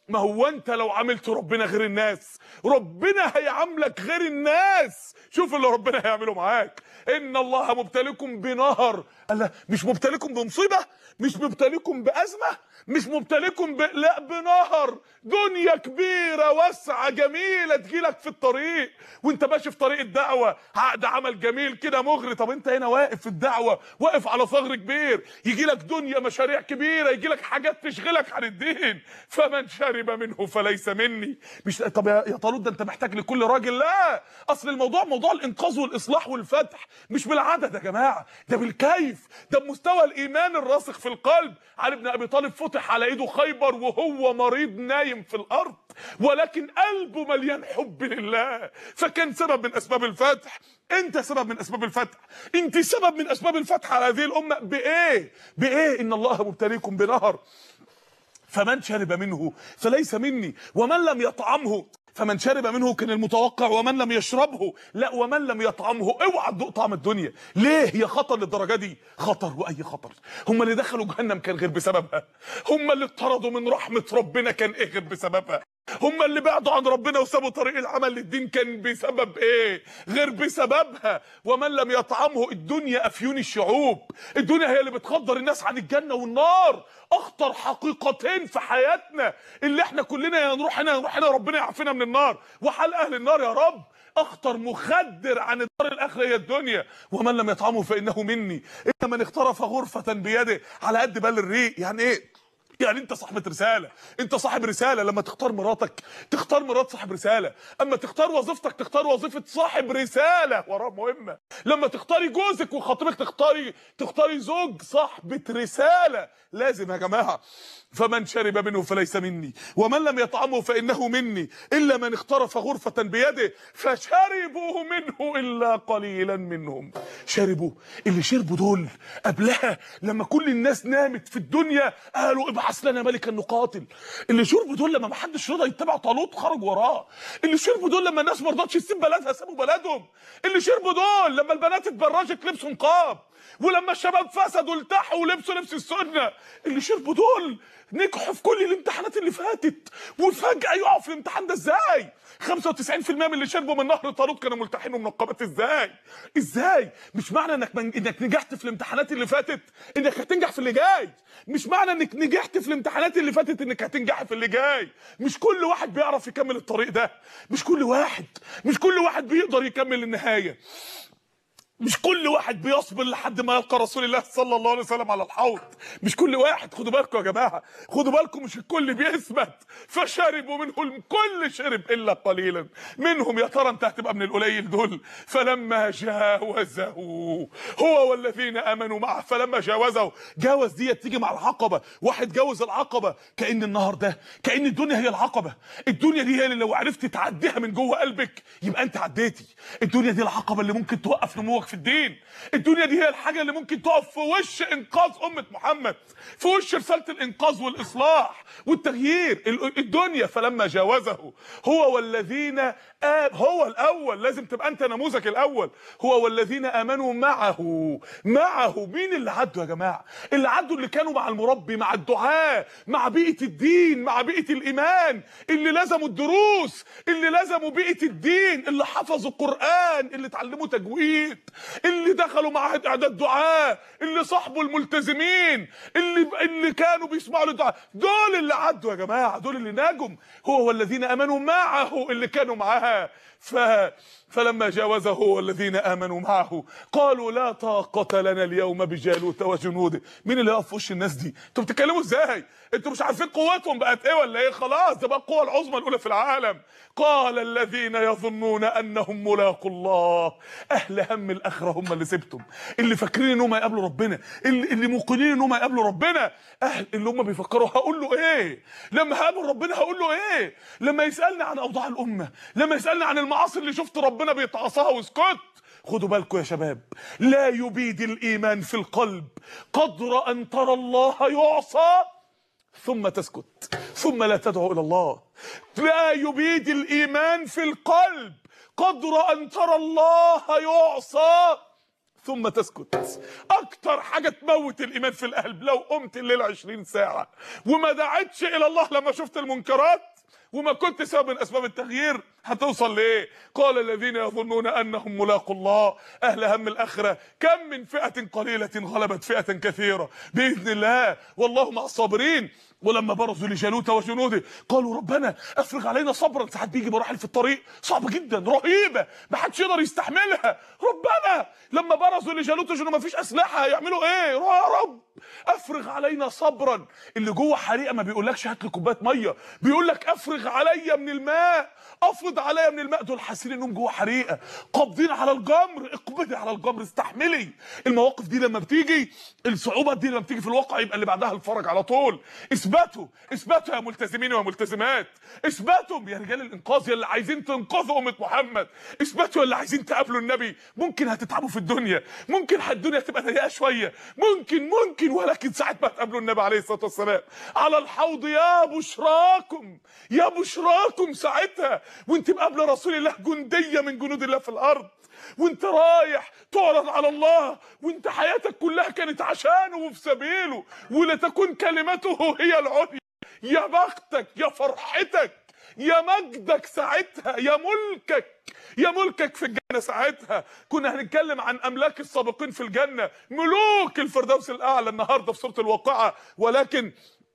Speaker 1: ما هو انت لو عملت ربنا غير الناس ربنا هيعاملك غير الناس شوف اللي ربنا هيعمله معاك ان الله مبتليكم بنهر الله مش مبتليكم بمصيبه مش مبتليكم بازمه مش مبتليكم ب... لا بنهر دنيا كبيره واسعه جميله تجيلك في الطريق وانت ماشي في طريق الدعوه عقد عمل جميل كده مغري طب انت هنا واقف في الدعوه واقف على ثغر كبير يجي لك دنيا مشاريع كبيره يجي لك حاجات تشغلك عن الدين فمن شرب منه فليس مني مش طب يا يا طالوت ده انت محتاج لكل راجل لا اصل الموضوع موضوع الانقاذ والاصلاح والفتح مش بالعدد يا جماعه ده بالكيف ده بمستوى الايمان الراسخ في القلب علي بن ابي طالب فتح على ايده خيبر وهو مريض نايم في الارض ولكن قلبه مليان حب لله فكان سبب من اسباب الفتح انت سبب من اسباب الفتح انت سبب من اسباب الفتح على هذه الامه بايه بايه ان الله مبتليكم بنهر فمن شرب منه فليس مني ومن لم يطعمه فمن شرب منه كان المتوقع ومن لم يشربه لا ومن لم يطعمه اوعى تدوق طعم الدنيا ليه هي خطر للدرجه دي خطر واي خطر هم اللي دخلوا جهنم كان غير بسببها هم اللي اطردوا من رحمه ربنا كان ايه غير بسببها هم اللي بعدوا عن ربنا وسابوا طريق العمل للدين كان بسبب ايه غير بسببها ومن لم يطعمه الدنيا افيون الشعوب الدنيا هي اللي بتخدر الناس عن الجنه والنار اخطر حقيقتين في حياتنا اللي احنا كلنا يا نروح هنا يا نروح هنا ربنا يعافينا من النار وحال اهل النار يا رب اخطر مخدر عن الدار الاخره هي الدنيا ومن لم يطعمه فانه مني الا من اغترف غرفه بيده على قد بال الريق يعني ايه يعني انت صاحبة رسالة انت صاحب رسالة لما تختار مراتك تختار مرات صاحب رسالة اما تختار وظيفتك تختار وظيفة صاحب رسالة وراه مهمة لما تختاري جوزك وخطيبك تختاري تختاري زوج صاحبة رسالة لازم يا جماعة فمن شرب منه فليس مني ومن لم يطعمه فإنه مني إلا من اخترف غرفة بيده فشربوا منه إلا قليلا منهم شربوا اللي شربوا دول قبلها لما كل الناس نامت في الدنيا قالوا ابعث لنا ملكا نقاتل اللي شربوا دول لما ما حدش رضى يتبع طالوت خرج وراه اللي شربوا دول لما الناس ما رضتش تسيب بلدها سابوا بلدهم اللي شربوا دول لما البنات اتبرجت لبسوا نقاب ولما الشباب فسدوا التحوا ولبسوا لبس السنه اللي شربوا دول نجحوا في كل الامتحانات اللي فاتت وفجاه يقعوا في الامتحان ده ازاي 95% من اللي شربوا من نهر طالوت كانوا ملتحين ومنقبات ازاي ازاي مش معنى انك من... انك نجحت في الامتحانات اللي فاتت انك هتنجح في اللي جاي مش معنى انك نجحت في الامتحانات اللي فاتت انك هتنجح في اللي جاي مش كل واحد بيعرف يكمل الطريق ده مش كل واحد مش كل واحد بيقدر يكمل النهايه مش كل واحد بيصبر لحد ما يلقى رسول الله صلى الله عليه وسلم على الحوض مش كل واحد خدوا بالكم يا جماعه خدوا بالكم مش الكل بيثبت فشربوا منه الكل شرب الا قليلا منهم يا ترى انت هتبقى من القليل دول فلما جاوزه هو والذين امنوا معه فلما جاوزه جاوز دي تيجي مع العقبه واحد جاوز العقبه كان النهار ده كان الدنيا هي العقبه الدنيا دي هي اللي لو عرفت تعديها من جوه قلبك يبقى انت عديتي الدنيا دي العقبه اللي ممكن توقف نموك في الدين الدنيا دي هي الحاجه اللي ممكن تقف في وش انقاذ امه محمد في وش رساله الانقاذ والاصلاح والتغيير ال- الدنيا فلما جاوزه هو والذين آم هو الاول لازم تبقى انت نموذج الاول هو والذين امنوا معه معه مين اللي عدوا يا جماعه اللي عدوا اللي كانوا مع المربي مع الدعاء مع بيئه الدين مع بيئه الايمان اللي لزموا الدروس اللي لزموا بيئه الدين اللي حفظوا القران اللي اتعلموا تجويد اللي دخلوا معهد اعداد دعاء اللي صاحبوا الملتزمين اللي اللي كانوا بيسمعوا للدعاء دول اللي عدوا يا جماعه دول اللي نجم هو والذين امنوا معه اللي كانوا معاه ف فلما جاوزه هو والذين امنوا معه قالوا لا طاقه لنا اليوم بجالوت وجنوده مين اللي يقف في وش الناس دي انتوا بتتكلموا ازاي انتوا مش عارفين قوتهم بقت ايه ولا ايه خلاص ده بقى القوه العظمى الاولى في العالم قال الذين يظنون انهم ملاقوا الله اهل هم الاخره هم اللي سبتم اللي فاكرين ان هم يقابلوا ربنا اللي, اللي موقنين ان هم يقابلوا ربنا اهل اللي هم بيفكروا هقول له ايه لما هقابل ربنا هقول له ايه لما يسالني عن اوضاع الامه لما يسالني عن المعاصي اللي شفت ربنا بيتعصاها واسكت خدوا بالكم يا شباب لا يبيد الايمان في القلب قدر ان ترى الله يعصى ثم تسكت ثم لا تدعو الى الله لا يبيد الايمان في القلب قدر ان ترى الله يعصى ثم تسكت اكتر حاجه تموت الايمان في القلب لو قمت الليل 20 ساعه وما دعتش الى الله لما شفت المنكرات وما كنت سبب من اسباب التغيير هتوصل لايه قال الذين يظنون انهم ملاقوا الله اهل هم الاخره كم من فئه قليله غلبت فئه كثيره باذن الله والله مع الصابرين ولما برزوا لجالوت وجنوده قالوا ربنا افرغ علينا صبرا ساعات بيجي مراحل في الطريق صعبه جدا رهيبه ما حدش يقدر يستحملها ربنا لما برزوا لجالوت وجنوده ما فيش اسلحه هيعملوا ايه يا رب افرغ علينا صبرا اللي جوه حريقه ما بيقولكش هات لي كوبايه ميه بيقول لك افرغ عليا من الماء افرض عليا من الماء دول حاسين انهم جوه حريقه قابضين على الجمر اقبضي على الجمر استحملي المواقف دي لما بتيجي الصعوبه دي لما بتيجي في الواقع يبقى اللي بعدها الفرج على طول اثبتوا اثبتوا يا ملتزمين وملتزمات اثبتوا يا رجال الانقاذ يا اللي عايزين تنقذوا امه محمد اثبتوا يا اللي عايزين تقابلوا النبي ممكن هتتعبوا في الدنيا ممكن الدنيا تبقى ضيقه شويه ممكن ممكن ولكن ساعه ما تقابلوا النبي عليه الصلاه والسلام على الحوض يا بشراكم يا بشراكم ساعتها وانت مقابله رسول الله جنديه من جنود الله في الارض وانت رايح تعرض على الله وانت حياتك كلها كانت عشانه وفي سبيله ولتكن كلمته هي العليا يا بختك يا فرحتك يا مجدك ساعتها يا ملكك يا ملكك في الجنه ساعتها كنا هنتكلم عن املاك السابقين في الجنه ملوك الفردوس الاعلى النهارده في سوره الواقعه ولكن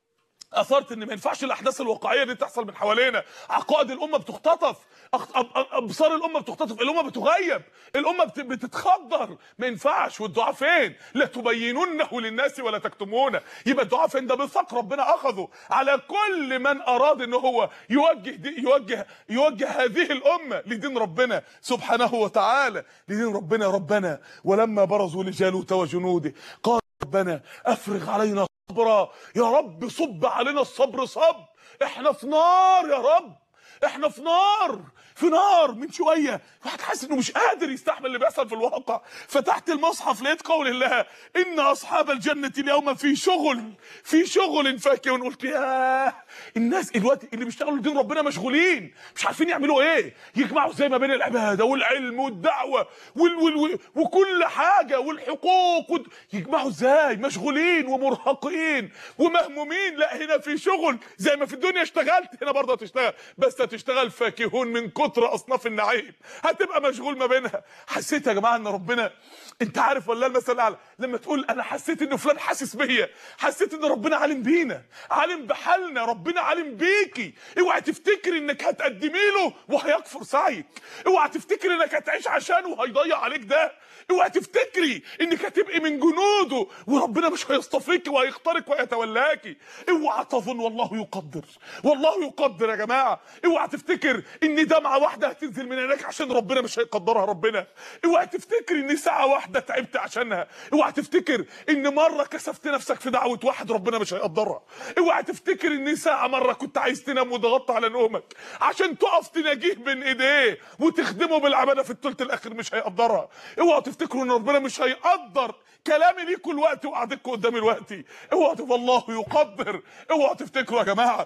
Speaker 1: اثرت ان ما ينفعش الاحداث الواقعيه دي تحصل من حوالينا عقائد الامه بتختطف أخ- أب- أب- ابصار الامه بتختطف الامه بتغيب الامه بت- بتتخدر ما ينفعش والدعاء فين لا تبيننه للناس ولا تكتمونه يبقى الدعاء فين ده ميثاق ربنا اخذه على كل من اراد ان هو يوجه دي يوجه يوجه هذه الامه لدين ربنا سبحانه وتعالى لدين ربنا ربنا ولما برزوا لجالوت وجنوده قال ربنا افرغ علينا صبرا يا رب صب علينا الصبر صب احنا في نار يا رب احنا في نار في نار من شويه واحد حاسس انه مش قادر يستحمل اللي بيحصل في الواقع فتحت المصحف لقيت قول الله ان اصحاب الجنه اليوم في شغل في شغل فاكهون قلت ياه الناس دلوقتي اللي بيشتغلوا لدين ربنا مشغولين مش عارفين يعملوا ايه يجمعوا زي ما بين العباده والعلم والدعوه وال وال وال وكل حاجه والحقوق وال- يجمعوا ازاي مشغولين ومرهقين ومهمومين لا هنا في شغل زي ما في الدنيا اشتغلت هنا برضه هتشتغل بس هتشتغل فاكهون من كتر اصناف النعيم هتبقى مشغول ما بينها حسيت يا جماعه ان ربنا انت عارف ولا المثل الاعلى لما تقول انا حسيت ان فلان حاسس بيا حسيت ان ربنا عالم بينا عالم بحالنا ربنا عالم بيكي اوعى تفتكري انك هتقدمي له وهيكفر سعيك اوعى تفتكري انك هتعيش عشانه وهيضيع عليك ده اوعى تفتكري انك هتبقي من جنوده وربنا مش هيصطفيك وهيختارك ويتولاكي اوعى تظن والله يقدر والله يقدر يا جماعه اوعى تفتكر ان دمعه واحده هتنزل من عينيك عشان ربنا مش هيقدرها ربنا اوعى تفتكر ان ساعه واحده تعبت عشانها اوعى تفتكر ان مره كسفت نفسك في دعوه واحد ربنا مش هيقدرها اوعى تفتكر ان ساعه مره كنت عايز تنام وضغطت على نومك عشان تقف تناجيه بين ايديه وتخدمه بالعباده في الثلث الاخير مش هيقدرها اوعى تفتكروا ان ربنا مش هيقدر كلامي ليكوا الوقت وقعدتكم قدامي الوقت اوعى تف- والله يقدر اوعى تفتكروا يا جماعه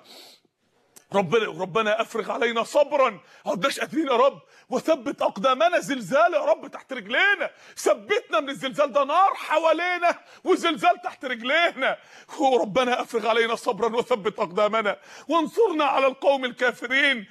Speaker 1: ربنا ربنا افرغ علينا صبرا ما عدناش قادرين يا رب وثبت اقدامنا زلزال يا رب تحت رجلينا ثبتنا من الزلزال ده نار حوالينا وزلزال تحت رجلينا وربنا افرغ علينا صبرا وثبت اقدامنا وانصرنا على القوم الكافرين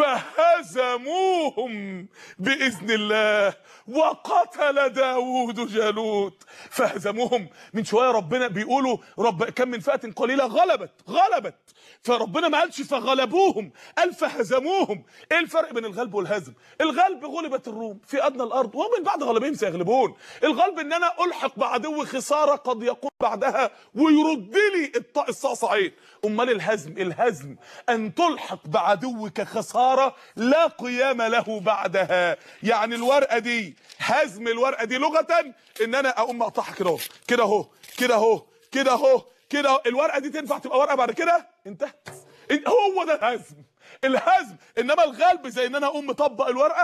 Speaker 1: فهزموهم باذن الله وقتل داوود جالوت فهزموهم من شويه ربنا بيقولوا رب كم من فئه قليله غلبت غلبت فربنا ما قالش فغلبوهم قال فهزموهم ايه الفرق بين الغلب والهزم الغلب غلبت الروم في ادنى الارض ومن بعد غلبهم سيغلبون الغلب ان انا الحق بعدو خساره قد يقوم بعدها ويرد لي الط- الصعصعين امال الهزم الهزم ان تلحق بعدوك خساره لا قيام له بعدها يعني الورقه دي هزم الورقه دي لغه ان انا اقوم اقطعها كده اهو كده اهو كده اهو كده اهو كده أهو. الورقه دي تنفع تبقى ورقه بعد كده انتهت إن- هو ده الهزم الهزم انما الغلب زي ان انا اقوم مطبق الورقه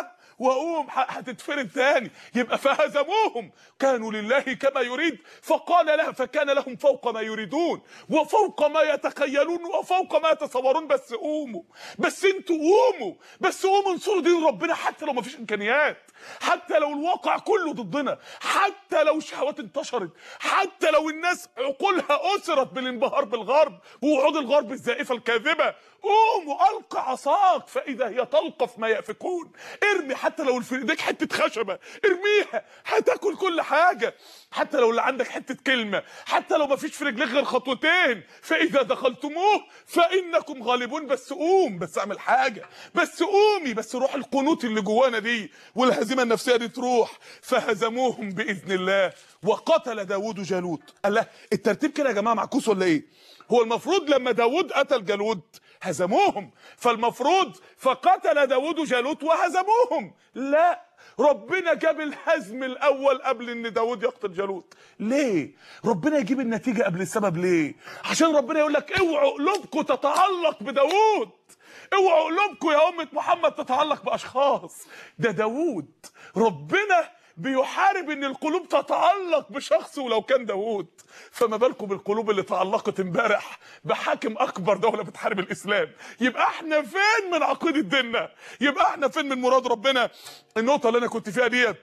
Speaker 1: واقوم ه- هتتفرد تاني يبقى فهزموهم كانوا لله كما يريد فقال لها فكان لهم فوق ما يريدون وفوق ما يتخيلون وفوق ما يتصورون بس قوموا بس انتوا قوموا بس قوموا انصروا دين ربنا حتى لو ما فيش امكانيات حتى لو الواقع كله ضدنا حتى لو الشهوات انتشرت حتى لو الناس عقولها اسرت بالانبهار بالغرب ووعود الغرب الزائفه الكاذبه قوموا القى عصاك فاذا هي تلقف ما يافكون ارمي حتى لو في ايديك حته خشبه ارميها هتاكل كل حاجه حتى لو اللي عندك حته كلمه حتى لو ما فيش في رجليك غير خطوتين فاذا دخلتموه فانكم غالبون بس قوم بس اعمل حاجه بس قومي بس روح القنوط اللي جوانا دي والهزيمه النفسيه دي تروح فهزموهم باذن الله وقتل داوود جالوت الله الترتيب كده يا جماعه معكوس ولا ايه هو المفروض لما داوود قتل جالوت هزموهم فالمفروض فقتل داوود جالوت وهزموهم لا ربنا جاب الهزم الاول قبل ان داوود يقتل جالوت ليه ربنا يجيب النتيجه قبل السبب ليه عشان ربنا يقول لك اوعوا قلوبكم تتعلق بداوود اوعوا قلوبكم يا امه محمد تتعلق باشخاص ده داوود ربنا بيحارب ان القلوب تتعلق بشخص ولو كان داوود فما بالكم بالقلوب اللي تعلقت امبارح بحاكم اكبر دوله بتحارب الاسلام يبقى احنا فين من عقيده ديننا يبقى احنا فين من مراد ربنا النقطه اللي انا كنت فيها ديت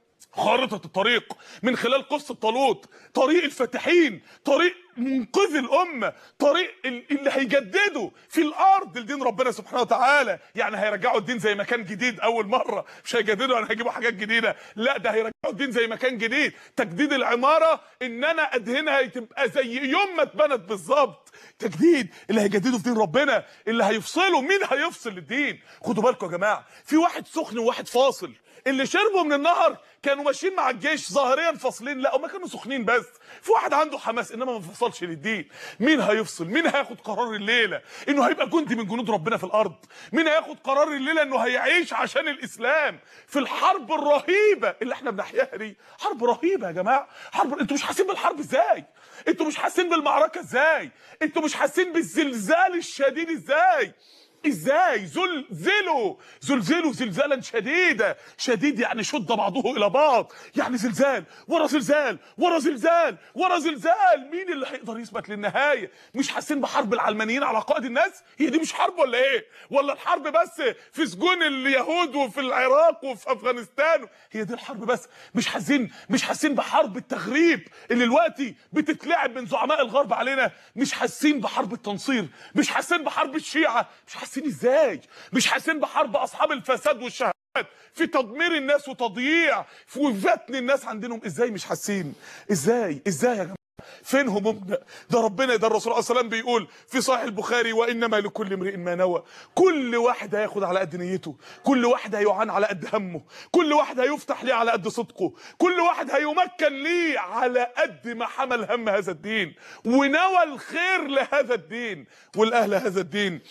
Speaker 1: خارطة الطريق من خلال قصة طالوت طريق الفاتحين طريق منقذ الأمة طريق ال- اللي هيجددوا في الأرض لدين ربنا سبحانه وتعالى يعني هيرجعوا الدين زي ما كان جديد أول مرة مش هيجددوا يعني هيجيبوا حاجات جديدة لا ده هيرجعوا الدين زي ما كان جديد تجديد العمارة إن أنا أدهنها تبقى زي يوم ما اتبنت بالظبط تجديد اللي هيجددوا في دين ربنا اللي هيفصلوا مين هيفصل الدين خدوا بالكم يا جماعة في واحد سخن وواحد فاصل اللي شربوا من النهر كانوا ماشيين مع الجيش ظاهريا فاصلين لا هم كانوا سخنين بس في واحد عنده حماس انما ما فصلش للدين مين هيفصل مين هياخد قرار الليله انه هيبقى جندي من جنود ربنا في الارض مين هياخد قرار الليله انه هيعيش عشان الاسلام في الحرب الرهيبه اللي احنا بنحياها دي حرب رهيبه يا جماعه حرب انتوا مش حاسين بالحرب ازاي انتوا مش حاسين بالمعركه ازاي انتوا مش حاسين بالزلزال الشديد ازاي ازاي زلزلوا زلزلوا زلزالا شديدا شديد يعني شد بعضه الى بعض يعني زلزال ورا زلزال ورا زلزال ورا زلزال مين اللي هيقدر يثبت للنهايه مش حاسين بحرب العلمانيين على قائد الناس هي دي مش حرب ولا ايه ولا الحرب بس في سجون اليهود وفي العراق وفي افغانستان هي دي الحرب بس مش حاسين مش حاسين بحرب التغريب اللي دلوقتي بتتلعب من زعماء الغرب علينا مش حاسين بحرب التنصير مش حاسين بحرب الشيعه مش حاسين ازاي مش حاسين بحرب اصحاب الفساد والشهوات في تدمير الناس وتضييع في فتن الناس عندهم ازاي مش حاسين ازاي ازاي يا جماعه فين همومنا ده ربنا ده الرسول صلى الله عليه وسلم بيقول في صحيح البخاري وانما لكل امرئ ما نوى كل واحد هياخد على قد نيته كل واحد هيعان على قد همه كل واحد هيفتح ليه على قد صدقه كل واحد هيمكن ليه على قد ما حمل هم هذا الدين ونوى الخير لهذا الدين والاهل هذا الدين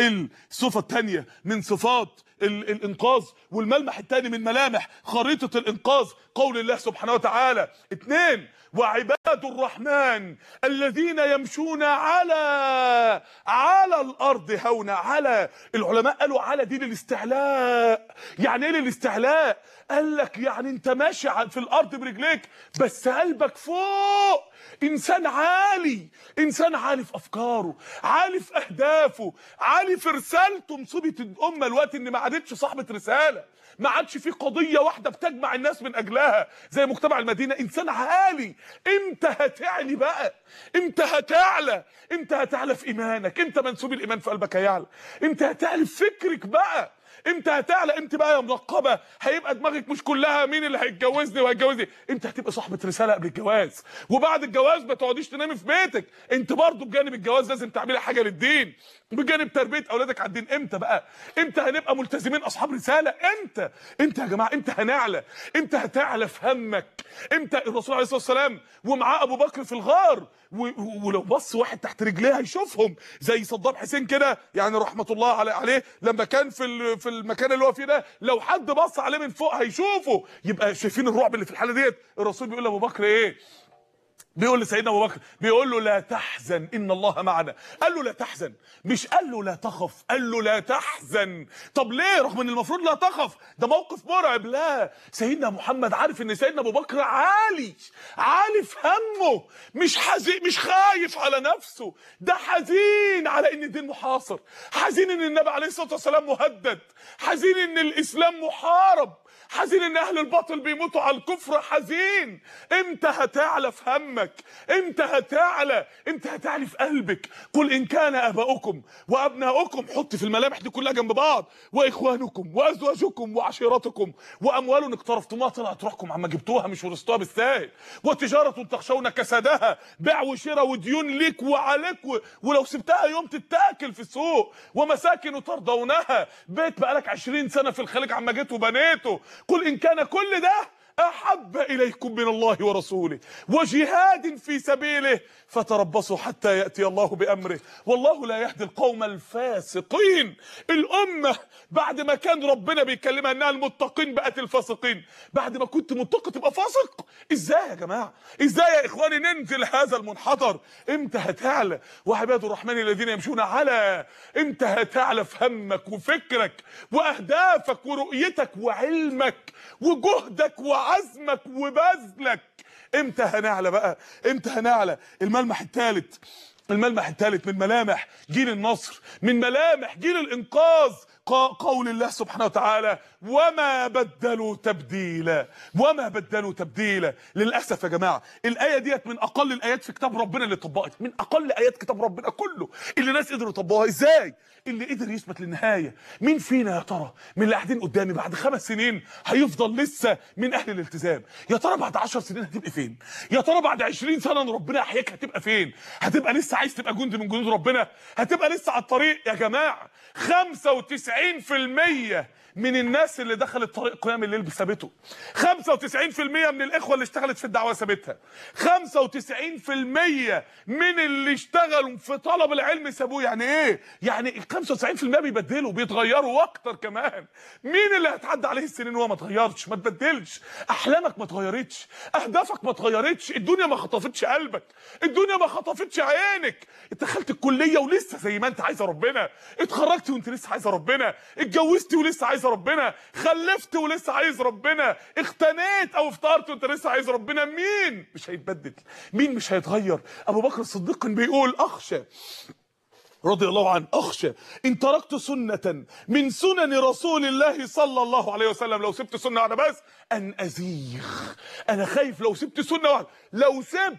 Speaker 1: الصفه الثانيه من صفات ال- الانقاذ والملمح الثاني من ملامح خريطه الانقاذ قول الله سبحانه وتعالى اثنين وعباد الرحمن الذين يمشون على على الارض هونا على العلماء قالوا على دي للاستعلاء يعني ايه للاستعلاء قال لك يعني انت ماشي ع- في الارض برجليك بس قلبك فوق انسان عالي انسان عالي في افكاره عالي في اهدافه عالي في رسالته مصيبه الامه الوقت ان ما عادتش صاحبه رساله ما عادش في قضيه واحده بتجمع الناس من اجلها زي مجتمع المدينه انسان عالي امتى هتعلي بقى امتى هتعلى امتى هتعلى في ايمانك امتى منسوب الايمان في قلبك هيعلى امتى هتعلى في فكرك بقى امتى هتعلى امتى بقى يا منقبه هيبقى دماغك مش كلها مين اللي هيتجوزني وهيتجوزني امتى هتبقى صاحبه رساله قبل الجواز وبعد الجواز ما تقعديش تنامي في بيتك انت برضو بجانب الجواز لازم تعملي حاجه للدين بجانب تربيه اولادك على الدين امتى بقى امتى هنبقى ملتزمين اصحاب رساله امتى امتى يا جماعه امتى هنعلى امتى هتعلى في همك امتى الرسول عليه الصلاه والسلام ومعاه ابو بكر في الغار و- و- ولو بص واحد تحت رجليه هيشوفهم زي صدام حسين كده يعني رحمه الله عليه, عليه لما كان في ال- في المكان اللي هو فيه ده لو حد بص عليه من فوق هيشوفه يبقى شايفين الرعب اللي في الحاله ديت الرسول بيقول لابو بكر ايه بيقول لسيدنا ابو بكر بيقول له لا تحزن ان الله معنا قال له لا تحزن مش قال له لا تخف قال له لا تحزن طب ليه رغم ان المفروض لا تخف ده موقف مرعب لا سيدنا محمد عارف ان سيدنا ابو بكر عالي عالي في همه مش حزين مش خايف على نفسه ده حزين على ان الدين محاصر حزين ان النبي عليه الصلاه والسلام مهدد حزين ان الاسلام محارب حزين ان اهل الباطل بيموتوا على الكفر حزين امتى هتعلى في همك امتى هتعلى امتى هتعلي في قلبك قل ان كان اباؤكم وابناؤكم حط في الملامح دي كلها جنب بعض واخوانكم وازواجكم وعشيرتكم واموال اقترفتموها طلعت روحكم عما جبتوها مش ورثتوها بالساهل وتجاره تخشون كسادها بيع وشراء وديون ليك وعليك و... ولو سبتها يوم تتاكل في السوق ومساكن ترضونها بيت بقالك 20 سنه في الخليج عما جيت وبنيته قل ان كان كل ده احب اليكم من الله ورسوله وجهاد في سبيله فتربصوا حتى ياتي الله بامره والله لا يهدي القوم الفاسقين الامه بعد ما كان ربنا بيكلمها انها المتقين بقت الفاسقين بعد ما كنت متقي تبقى فاسق ازاي يا جماعه ازاي يا اخواني ننزل هذا المنحدر امتى هتعلى وعباد الرحمن الذين يمشون على امتى هتعلى في همك وفكرك واهدافك ورؤيتك وعلمك وجهدك وعزمك وبذلك امتى هنعلى بقى امتى هنعلى الملمح الثالث الملمح الثالث من ملامح جيل النصر من ملامح جيل الانقاذ قول الله سبحانه وتعالى وما بدلوا تبديلا وما بدلوا تبديلا للاسف يا جماعه الايه ديت من اقل الايات في كتاب ربنا اللي طبقت من اقل ايات كتاب ربنا كله اللي ناس قدروا يطبقوها ازاي اللي قدر يثبت للنهايه مين فينا يا ترى من اللي قاعدين قدامي بعد خمس سنين هيفضل لسه من اهل الالتزام يا ترى بعد 10 سنين هتبقى فين يا ترى بعد 20 سنه ان ربنا يحييك هتبقى فين هتبقى لسه عايز تبقى جندي من جنود ربنا هتبقى لسه على الطريق يا جماعه 95% من الناس اللي دخلت طريق قيام الليل سابته 95% من الاخوه اللي اشتغلت في الدعوه سابتها 95% من اللي اشتغلوا في طلب العلم سابوه يعني ايه يعني 95% بيبدلوا بيتغيروا واكتر كمان مين اللي هتعدي عليه السنين وهو ما اتغيرش ما تبدلش احلامك ما اتغيرتش اهدافك ما اتغيرتش الدنيا ما خطفتش قلبك الدنيا ما خطفتش عينك دخلت الكليه ولسه زي ما انت عايزه ربنا اتخرجت وانت لسه عايزه ربنا اتجوزت ولسه عايزه ربنا خلفت ولسه عايز ربنا اختنيت او افطرت وانت لسه عايز ربنا مين مش هيتبدل مين مش هيتغير ابو بكر الصديق كان بيقول اخشى رضي الله عنه اخشى ان تركت سنه من سنن رسول الله صلى الله عليه وسلم لو سبت سنه واحده بس ان ازيغ انا خايف لو سبت سنه واحده لو سبت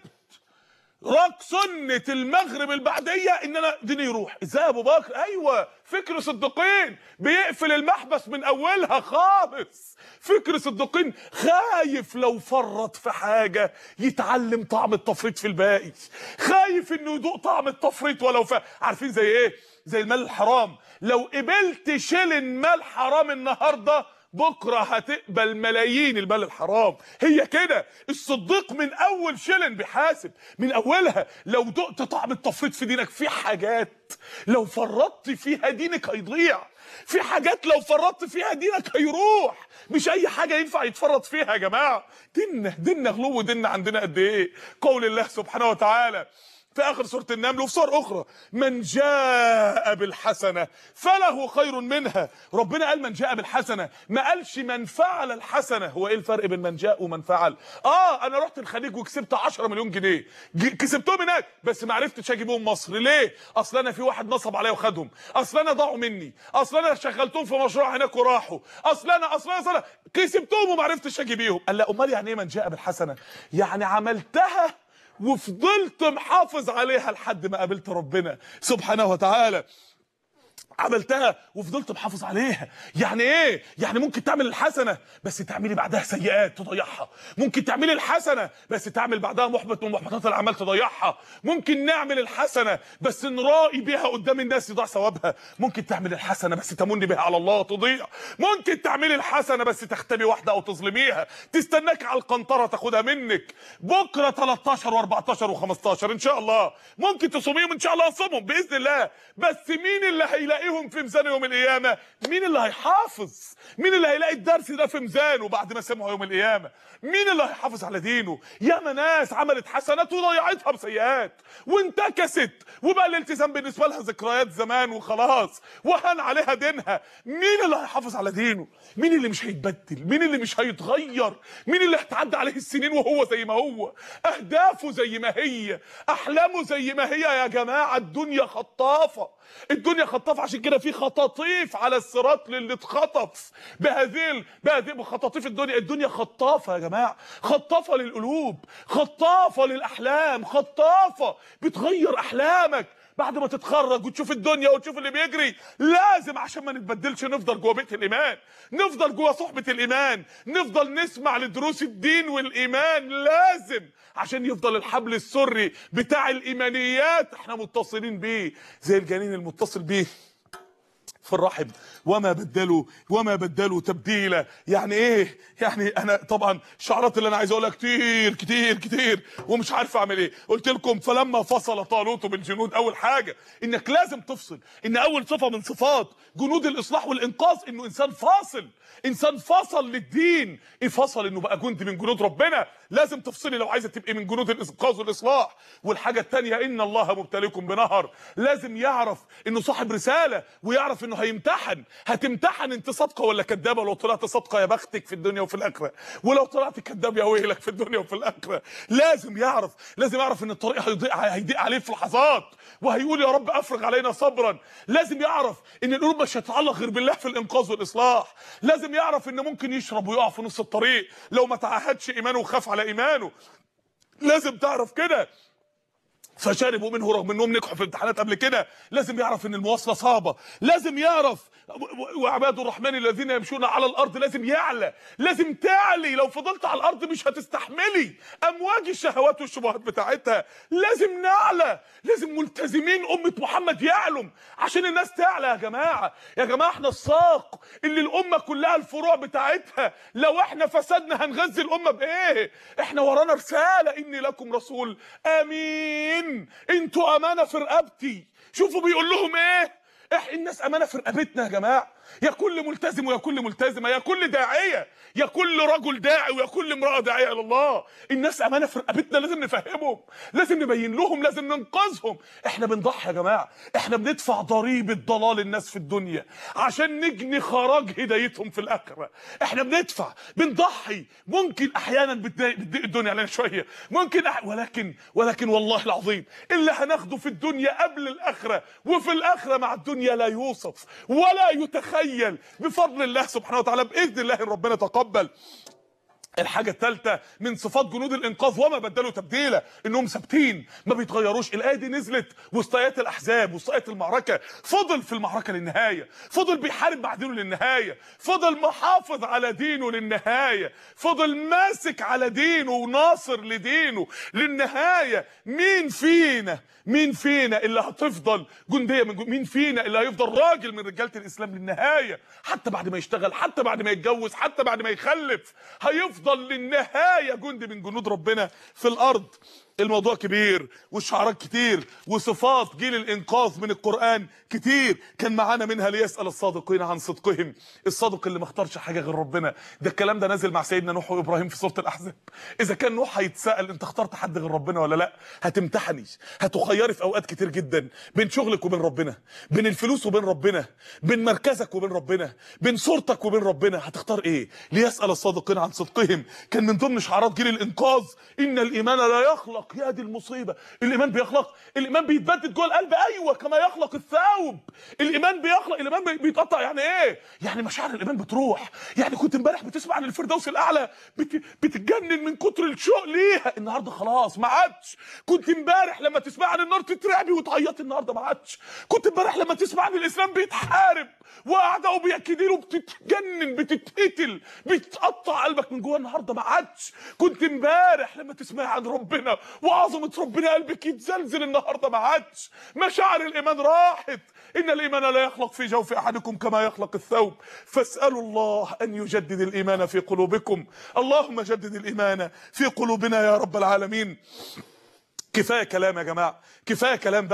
Speaker 1: رك سنة المغرب البعدية ان انا ديني يروح ازاي يا ابو بكر ايوه فكر صديقين بيقفل المحبس من اولها خالص فكر صديقين خايف لو فرط في حاجة يتعلم طعم التفريط في الباقي خايف انه يدوق طعم التفريط ولو ف... عارفين زي ايه زي المال الحرام لو قبلت شيلن مال حرام النهارده بكره هتقبل ملايين المال الحرام هي كده الصديق من اول شلن بيحاسب من اولها لو دقت طعم التفريط في دينك في حاجات لو فرطت فيها دينك هيضيع في حاجات لو فرطت فيها دينك هيروح مش اي حاجه ينفع يتفرط فيها يا جماعه ديننا ديننا غلو ديننا عندنا قد ايه قول الله سبحانه وتعالى في اخر سوره النمل وفي سور اخرى من جاء بالحسنه فله خير منها ربنا قال من جاء بالحسنه ما قالش من فعل الحسنه هو ايه الفرق بين من جاء ومن فعل اه انا رحت الخليج وكسبت 10 مليون جنيه كسبتهم هناك بس ما عرفتش اجيبهم مصر ليه اصل انا في واحد نصب عليا وخدهم اصل انا ضاعوا مني اصل انا شغلتهم في مشروع هناك وراحوا اصل انا اصل انا, أصل كسبتهم وما عرفتش اجيبهم قال لا امال يعني ايه من جاء بالحسنه يعني عملتها وفضلت محافظ عليها لحد ما قابلت ربنا سبحانه وتعالى عملتها وفضلت محافظ عليها يعني ايه يعني ممكن تعمل الحسنه بس تعملي بعدها سيئات تضيعها ممكن تعملي الحسنه بس تعمل بعدها محبط من محبطات الاعمال تضيعها ممكن نعمل الحسنه بس نرائي بيها قدام الناس يضيع ثوابها ممكن تعمل الحسنه بس تمن بها على الله تضيع ممكن تعملي الحسنه بس تختبي واحده او تظلميها تستناك على القنطره تاخدها منك بكره 13 و14 و15 ان شاء الله ممكن تصوميهم ان شاء الله اصومهم باذن الله بس مين اللي هيلاقيهم هلاقيهم في ميزان يوم القيامه مين اللي هيحافظ مين اللي هيلاقي الدرس ده في ميزانه بعد ما سمعه يوم القيامه مين اللي هيحافظ على دينه ياما ناس عملت حسنات وضيعتها بسيئات وانتكست وبقى الالتزام بالنسبه لها ذكريات زمان وخلاص وهان عليها دينها مين اللي هيحافظ على دينه مين اللي مش هيتبدل مين اللي مش هيتغير مين اللي هتعدي عليه السنين وهو زي ما هو اهدافه زي ما هي احلامه زي ما هي يا جماعه الدنيا خطافه الدنيا خطافه عشان كده في خطاطيف على الصراط للي اتخطف بهذه ال- بهذه خطاطيف الدنيا الدنيا خطافه يا جماعه خطافه للقلوب خطافه للاحلام خطافه بتغير احلامك بعد ما تتخرج وتشوف الدنيا وتشوف اللي بيجري لازم عشان ما نتبدلش نفضل جوه بيت الايمان نفضل جوه صحبه الايمان نفضل نسمع لدروس الدين والايمان لازم عشان يفضل الحبل السري بتاع الايمانيات احنا متصلين بيه زي الجنين المتصل بيه في الرحم وما بدلوا وما بدلوا تبديلا يعني ايه يعني انا طبعا الشعارات اللي انا عايز اقولها كتير كتير كتير ومش عارف اعمل ايه قلت لكم فلما فصل طالوت بالجنود اول حاجه انك لازم تفصل ان اول صفه من صفات جنود الاصلاح والانقاذ انه انسان فاصل انسان فصل للدين ايه فصل انه بقى جندي من جنود ربنا لازم تفصلي لو عايزه تبقي من جنود الانقاذ والاصلاح والحاجه الثانيه ان الله مبتليكم بنهر لازم يعرف انه صاحب رساله ويعرف انه هيمتحن هتمتحن انت صادقه ولا كدابه ولو طلعت صادقه يا بختك في الدنيا وفي الاخره ولو طلعت كداب يا ويلك في الدنيا وفي الاخره لازم يعرف لازم يعرف ان الطريق هيضيق هيضيق عليه في لحظات وهيقول يا رب افرغ علينا صبرا لازم يعرف ان القلوب مش هتتعلق غير بالله في الانقاذ والاصلاح لازم يعرف ان ممكن يشرب ويقع في نص الطريق لو ما تعهدش ايمانه وخاف على ايمانه لازم تعرف كده فشربوا منه رغم انهم نجحوا في الامتحانات قبل كده لازم يعرف ان المواصله صعبه لازم يعرف و- وعباد الرحمن الذين يمشون على الارض لازم يعلى لازم تعلي لو فضلت على الارض مش هتستحملي امواج الشهوات والشبهات بتاعتها لازم نعلى لازم ملتزمين امه محمد يعلم عشان الناس تعلى يا جماعه يا جماعه احنا الساق اللي الامه كلها الفروع بتاعتها لو احنا فسدنا هنغذي الامه بايه احنا ورانا رساله اني لكم رسول امين انتوا امانه في رقبتي شوفوا بيقول لهم ايه إح الناس امانه في رقبتنا يا جماعه يا كل ملتزم ويا كل ملتزمه يا كل داعيه يا كل رجل داعي ويا كل امراه داعيه الى الله الناس امانه في رقبتنا لازم نفهمهم لازم نبين لهم لازم ننقذهم احنا بنضحي يا جماعه احنا بندفع ضريبه ضلال الناس في الدنيا عشان نجني خراج هدايتهم في الاخره احنا بندفع بنضحي ممكن احيانا بتضايق بتضايق الدنيا علينا شويه ممكن أح... ولكن ولكن والله العظيم اللي هناخده في الدنيا قبل الاخره وفي الاخره مع الدنيا لا يوصف ولا يتخيل بفضل الله سبحانه وتعالى باذن الله إن ربنا تقبل الحاجة الثالثة من صفات جنود الإنقاذ وما بدلوا تبديلا إنهم ثابتين ما بيتغيروش الآية دي نزلت وسط آيات الأحزاب وسط آيات المعركة فضل في المعركة للنهاية فضل بيحارب مع دينه للنهاية فضل محافظ على دينه للنهاية فضل ماسك على دينه وناصر لدينه للنهاية مين فينا مين فينا اللي هتفضل جندية من جن... مين فينا اللي هيفضل راجل من رجالة الإسلام للنهاية حتى بعد ما يشتغل حتى بعد ما يتجوز حتى بعد ما يخلف هيفضل للنهاية جندي من جنود ربنا في الأرض الموضوع كبير والشعارات كتير وصفات جيل الانقاذ من القران كتير كان معانا منها ليسال الصادقين عن صدقهم الصادق اللي ما اختارش حاجه غير ربنا ده الكلام ده نازل مع سيدنا نوح وابراهيم في سوره الاحزاب اذا كان نوح هيتسال انت اخترت حد غير ربنا ولا لا هتمتحني هتخيري في اوقات كتير جدا بين شغلك وبين ربنا بين الفلوس وبين ربنا بين مركزك وبين ربنا بين صورتك وبين ربنا هتختار ايه ليسال الصادقين عن صدقهم كان من ضمن شعارات جيل الانقاذ ان الايمان لا يخلق يا دي المصيبه الايمان بيخلق الايمان بيتبدد جوه القلب ايوه كما يخلق الثوب الايمان بيخلق الايمان بي- بيتقطع يعني ايه يعني مشاعر الايمان بتروح يعني كنت امبارح بتسمع عن الفردوس الاعلى بت... بتتجنن من كتر الشوق ليها النهارده خلاص ما عادش كنت امبارح لما تسمع عن النار تترعبي وتعيطي النهارده ما عادش كنت امبارح لما تسمع عن الاسلام بيتحارب واعدائه بيكيدوا بتتجنن بتتقتل بيتقطع قلبك من جوه النهارده ما عادش كنت امبارح لما تسمع عن ربنا وعظمه ربنا قلبك يتزلزل النهارده ما عادش مشاعر الايمان راحت ان الايمان لا يخلق في جوف احدكم كما يخلق الثوب فاسالوا الله ان يجدد الايمان في قلوبكم اللهم جدد الايمان في قلوبنا يا رب العالمين كفايه كلام يا جماعه كفايه كلام بقى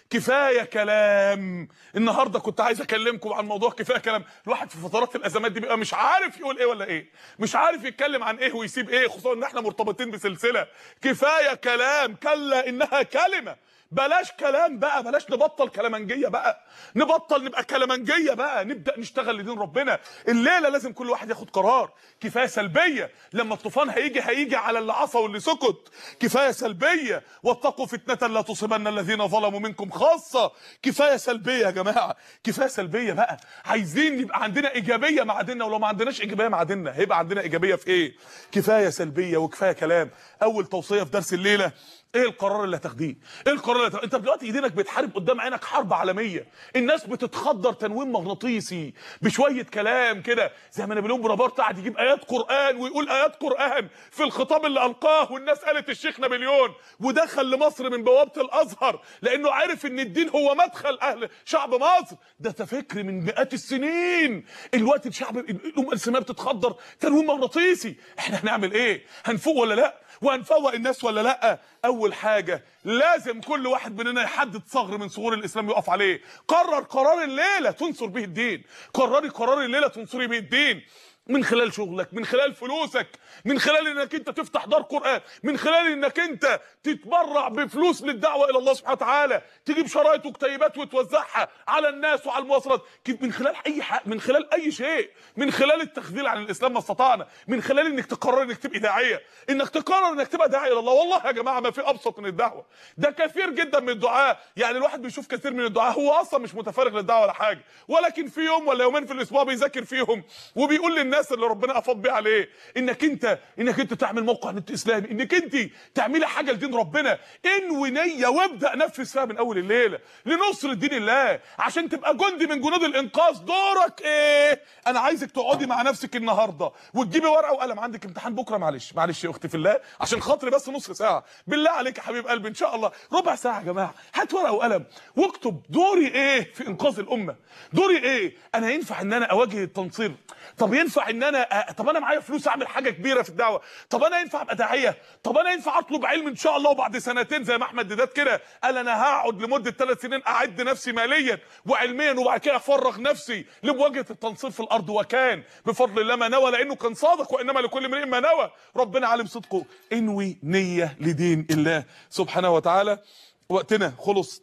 Speaker 1: كفايه كلام النهارده كنت عايز اكلمكم عن موضوع كفايه كلام الواحد في فترات الازمات دي بيبقى مش عارف يقول ايه ولا ايه مش عارف يتكلم عن ايه ويسيب ايه خصوصا ان احنا مرتبطين بسلسله كفايه كلام كلا انها كلمه بلاش كلام بقى بلاش نبطل كلامنجيه بقى نبطل نبقى كلامنجيه بقى نبدا نشتغل لدين ربنا الليله لازم كل واحد ياخد قرار كفايه سلبيه لما الطوفان هيجي هيجي على اللي عصى واللي سكت كفايه سلبيه واتقوا فتنه لا تصيبن الذين ظلموا منكم خاصه كفايه سلبيه يا جماعه كفايه سلبيه بقى عايزين يبقى عندنا ايجابيه مع ديننا ولو ما عندناش ايجابيه مع ديننا هيبقى عندنا ايجابيه في ايه كفايه سلبيه وكفايه كلام اول توصيه في درس الليله ايه القرار اللي هتاخديه ايه القرار اللي هتاخديه انت دلوقتي ايدينك بتحارب قدام عينك حرب عالميه الناس بتتخدر تنويم مغناطيسي بشويه كلام كده زي ما نابليون بونابرت قعد يجيب ايات قران ويقول ايات قران في الخطاب اللي القاه والناس قالت الشيخ نابليون ودخل لمصر من بوابه الازهر لانه عارف ان الدين هو مدخل اهل شعب مصر ده فكر من مئات السنين الوقت الشعب الامه الاسلاميه بتتخدر تنويم مغناطيسي احنا هنعمل ايه هنفوق ولا لا وهنفوق الناس ولا لا اول حاجه لازم كل واحد مننا يحدد ثغر من ثغور الاسلام يقف عليه قرر قرار الليله تنصر به الدين قرري قرار الليله تنصري به الدين من خلال شغلك من خلال فلوسك من خلال انك انت تفتح دار قران من خلال انك انت تتبرع بفلوس للدعوه الى الله سبحانه وتعالى تجيب شرايط وكتيبات وتوزعها على الناس وعلى المواصلات من خلال اي حق من خلال اي شيء من خلال التخذيل عن الاسلام ما استطعنا من خلال انك تقرر انك تبقى داعيه انك تقرر انك تبقى داعيه الى الله والله يا جماعه ما في ابسط من الدعوه ده كثير جدا من الدعاء يعني الواحد بيشوف كثير من الدعاء هو اصلا مش متفرغ للدعوه ولا حاجه ولكن في يوم ولا يومين في الاسبوع بيذاكر فيهم وبيقول للناس اللي ربنا افاض بيه عليه انك انت انك انت تعمل موقع نت اسلامي انك انت تعملي حاجه لدين ربنا انوي نيه وابدا نفذ فيها من اول الليله لنصر دين الله عشان تبقى جندي من جنود الانقاذ دورك ايه انا عايزك تقعدي مع نفسك النهارده وتجيبي ورقه وقلم عندك امتحان بكره معلش معلش يا اختي في الله عشان خاطري بس نص ساعه بالله عليك يا حبيب قلبي ان شاء الله ربع ساعه يا جماعه هات ورقه وقلم واكتب دوري ايه في انقاذ الامه دوري ايه انا ينفع ان انا اواجه التنصير طب ينفع ان انا أ... طب انا معايا فلوس اعمل حاجه كبيره في الدعوه طب انا ينفع ابقى داعيه طب انا ينفع اطلب علم ان شاء الله وبعد سنتين زي ما احمد ديدات كده قال انا هقعد لمده ثلاث سنين اعد نفسي ماليا وعلميا وبعد كده افرغ نفسي لمواجهه التنصير في الارض وكان بفضل الله ما نوى لانه كان صادق وانما لكل امرئ ما نوى ربنا عالم صدقه انوي نيه لدين الله سبحانه وتعالى وقتنا خلص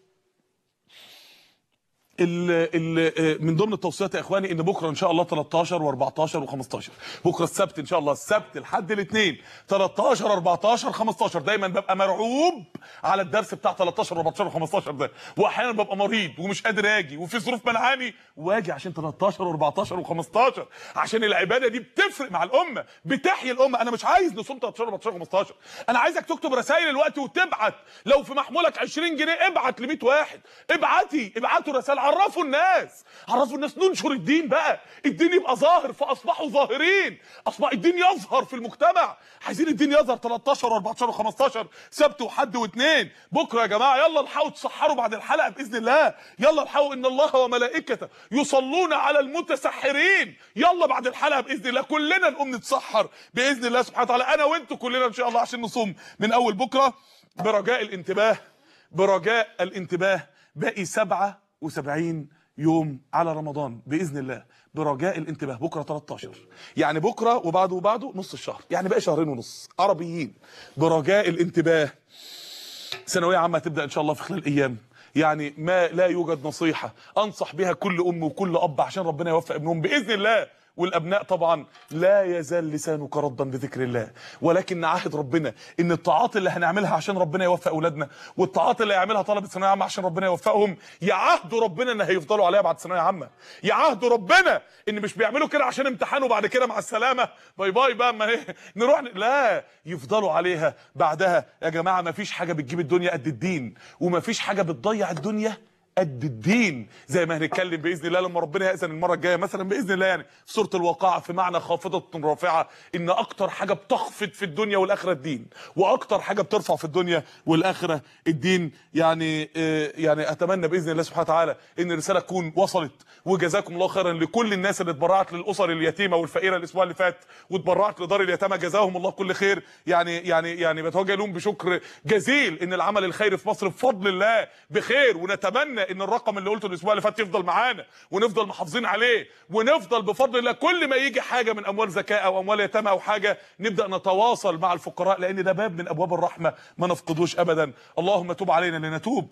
Speaker 1: ال ال من ضمن التوصيات يا اخواني ان بكره ان شاء الله 13 و14 و15 بكره السبت ان شاء الله السبت لحد الاثنين 13 14 15 دايما ببقى مرعوب على الدرس بتاع 13 و14 و15 ده واحيانا ببقى مريض ومش قادر اجي وفي ظروف منعاني واجي عشان 13 و14 و15 عشان العباده دي بتفرق مع الامه بتحيي الامه انا مش عايز نصوم 13 و14 و15 انا عايزك تكتب رسائل الوقت وتبعت لو في محمولك 20 جنيه ابعت ل 100 واحد ابعتي ابعتوا رسائل عرفوا الناس عرفوا الناس ننشر الدين بقى الدين يبقى ظاهر فاصبحوا ظاهرين اصبح الدين يظهر في المجتمع عايزين الدين يظهر 13 و14 و15 سبت وحد واثنين بكره يا جماعه يلا الحقوا تسحروا بعد الحلقه باذن الله يلا الحقوا ان الله وملائكته يصلون على المتسحرين يلا بعد الحلقه باذن الله كلنا نقوم نتسحر باذن الله سبحانه وتعالى انا وانتم كلنا ان شاء الله عشان نصوم من اول بكره برجاء الانتباه برجاء الانتباه باقي سبعة وسبعين يوم على رمضان باذن الله برجاء الانتباه بكره 13 يعني بكره وبعده وبعده نص الشهر يعني باقي شهرين ونص عربيين برجاء الانتباه ثانويه عامه هتبدا ان شاء الله في خلال ايام يعني ما لا يوجد نصيحه انصح بها كل ام وكل اب عشان ربنا يوفق ابنهم باذن الله والابناء طبعا لا يزال لسانك ردا بذكر الله ولكن نعاهد ربنا ان الطاعات اللي هنعملها عشان ربنا يوفق اولادنا والطاعات اللي هيعملها طلبه ثانويه عامه عشان ربنا يوفقهم يعاهدوا ربنا ان هيفضلوا عليها بعد ثانويه عامه يعاهدوا ربنا ان مش بيعملوا كده عشان امتحان وبعد كده مع السلامه باي باي بقى ما إيه، نروح ن- لا يفضلوا عليها بعدها يا جماعه ما فيش حاجه بتجيب الدنيا قد الدين وما فيش حاجه بتضيع الدنيا قد الدين زي ما هنتكلم باذن الله لما ربنا ياذن المره الجايه مثلا باذن الله يعني في سوره الواقعه في معنى خافضه رافعه ان اكتر حاجه بتخفض في الدنيا والاخره الدين واكتر حاجه بترفع في الدنيا والاخره الدين يعني آه، يعني اتمنى باذن الله سبحانه وتعالى ان الرساله تكون وصلت وجزاكم الله خيرا لكل الناس اللي اتبرعت للاسر اليتيمه والفقيره الاسبوع اللي فات واتبرعت لدار اليتامى جزاهم الله كل خير يعني يعني يعني بتوجه لهم بشكر جزيل ان العمل الخيري في مصر بفضل الله بخير ونتمنى ان الرقم اللي قلته الاسبوع اللي فات يفضل معانا ونفضل محافظين عليه ونفضل بفضل الله كل ما يجي حاجه من اموال زكاه او اموال يتامى او حاجه نبدا نتواصل مع الفقراء لان ده باب من ابواب الرحمه ما نفقدوش ابدا اللهم تب علينا لنتوب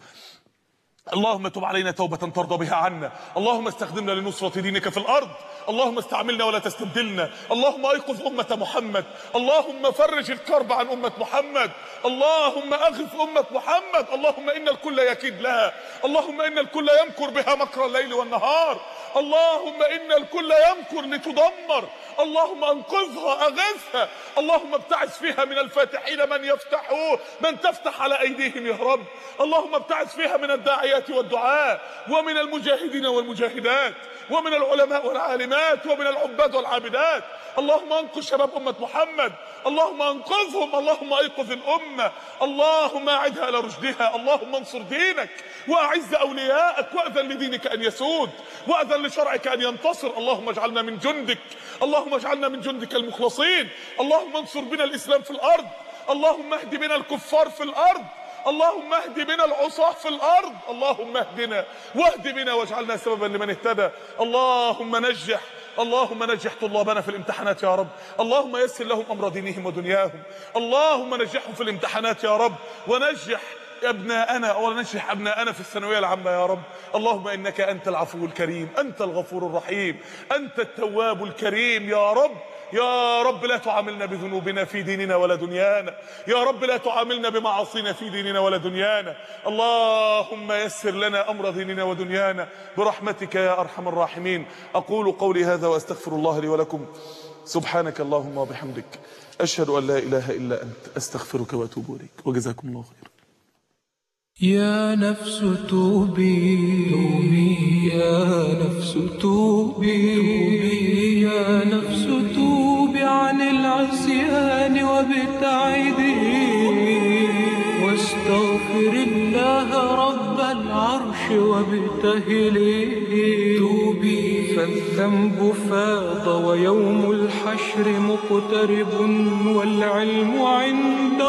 Speaker 1: اللهم تب علينا توبة ترضى بها عنا اللهم استخدمنا لنصرة دينك في الأرض اللهم استعملنا ولا تستبدلنا اللهم ايقظ أمة محمد اللهم فرج الكرب عن أمة محمد اللهم أغث أمة محمد اللهم إن الكل يكيد لها اللهم إن الكل يمكر بها مكر الليل والنهار اللهم إن الكل يمكر لتدمر اللهم انقذها اغثها اللهم ابتعث فيها من الفاتحين من يفتحوه من تفتح على ايديهم يا رب اللهم ابتعث فيها من الداعيات والدعاء ومن المجاهدين والمجاهدات ومن العلماء والعالمات ومن العباد والعابدات اللهم انقذ شباب امه محمد اللهم انقذهم اللهم ايقظ الامه اللهم اعدها الى رشدها اللهم انصر دينك واعز اولياءك واذن لدينك ان يسود واذن لشرعك ان ينتصر اللهم اجعلنا من جندك اللهم اجعلنا من جندك المخلصين اللهم انصر بنا الاسلام في الارض اللهم اهد بنا الكفار في الارض اللهم اهد بنا العصاة في الارض اللهم اهدنا واهد بنا واجعلنا سببا لمن اهتدى اللهم نجح اللهم نجح طلابنا في الامتحانات يا رب اللهم يسر لهم امر دينهم ودنياهم اللهم نجحهم في الامتحانات يا رب ونجح ابناءنا ونجح ابناءنا في الثانويه العامه يا رب اللهم انك انت العفو الكريم انت الغفور الرحيم انت التواب الكريم يا رب يا رب لا تعاملنا بذنوبنا في ديننا ولا دنيانا يا رب لا تعاملنا بمعاصينا في ديننا ولا دنيانا اللهم يسر لنا امر ديننا ودنيانا برحمتك يا ارحم الراحمين اقول قولي هذا واستغفر الله لي ولكم سبحانك اللهم وبحمدك اشهد ان لا اله الا انت استغفرك واتوب اليك وجزاكم الله خيرا
Speaker 2: يا نفس توبي توبي يا نفس توبي توبي يا نفس توبي عن العصيان وابتعدي واستغفر الله رب العرش وابتهلي توبي فالذنب فاض ويوم الحشر مقترب والعلم عند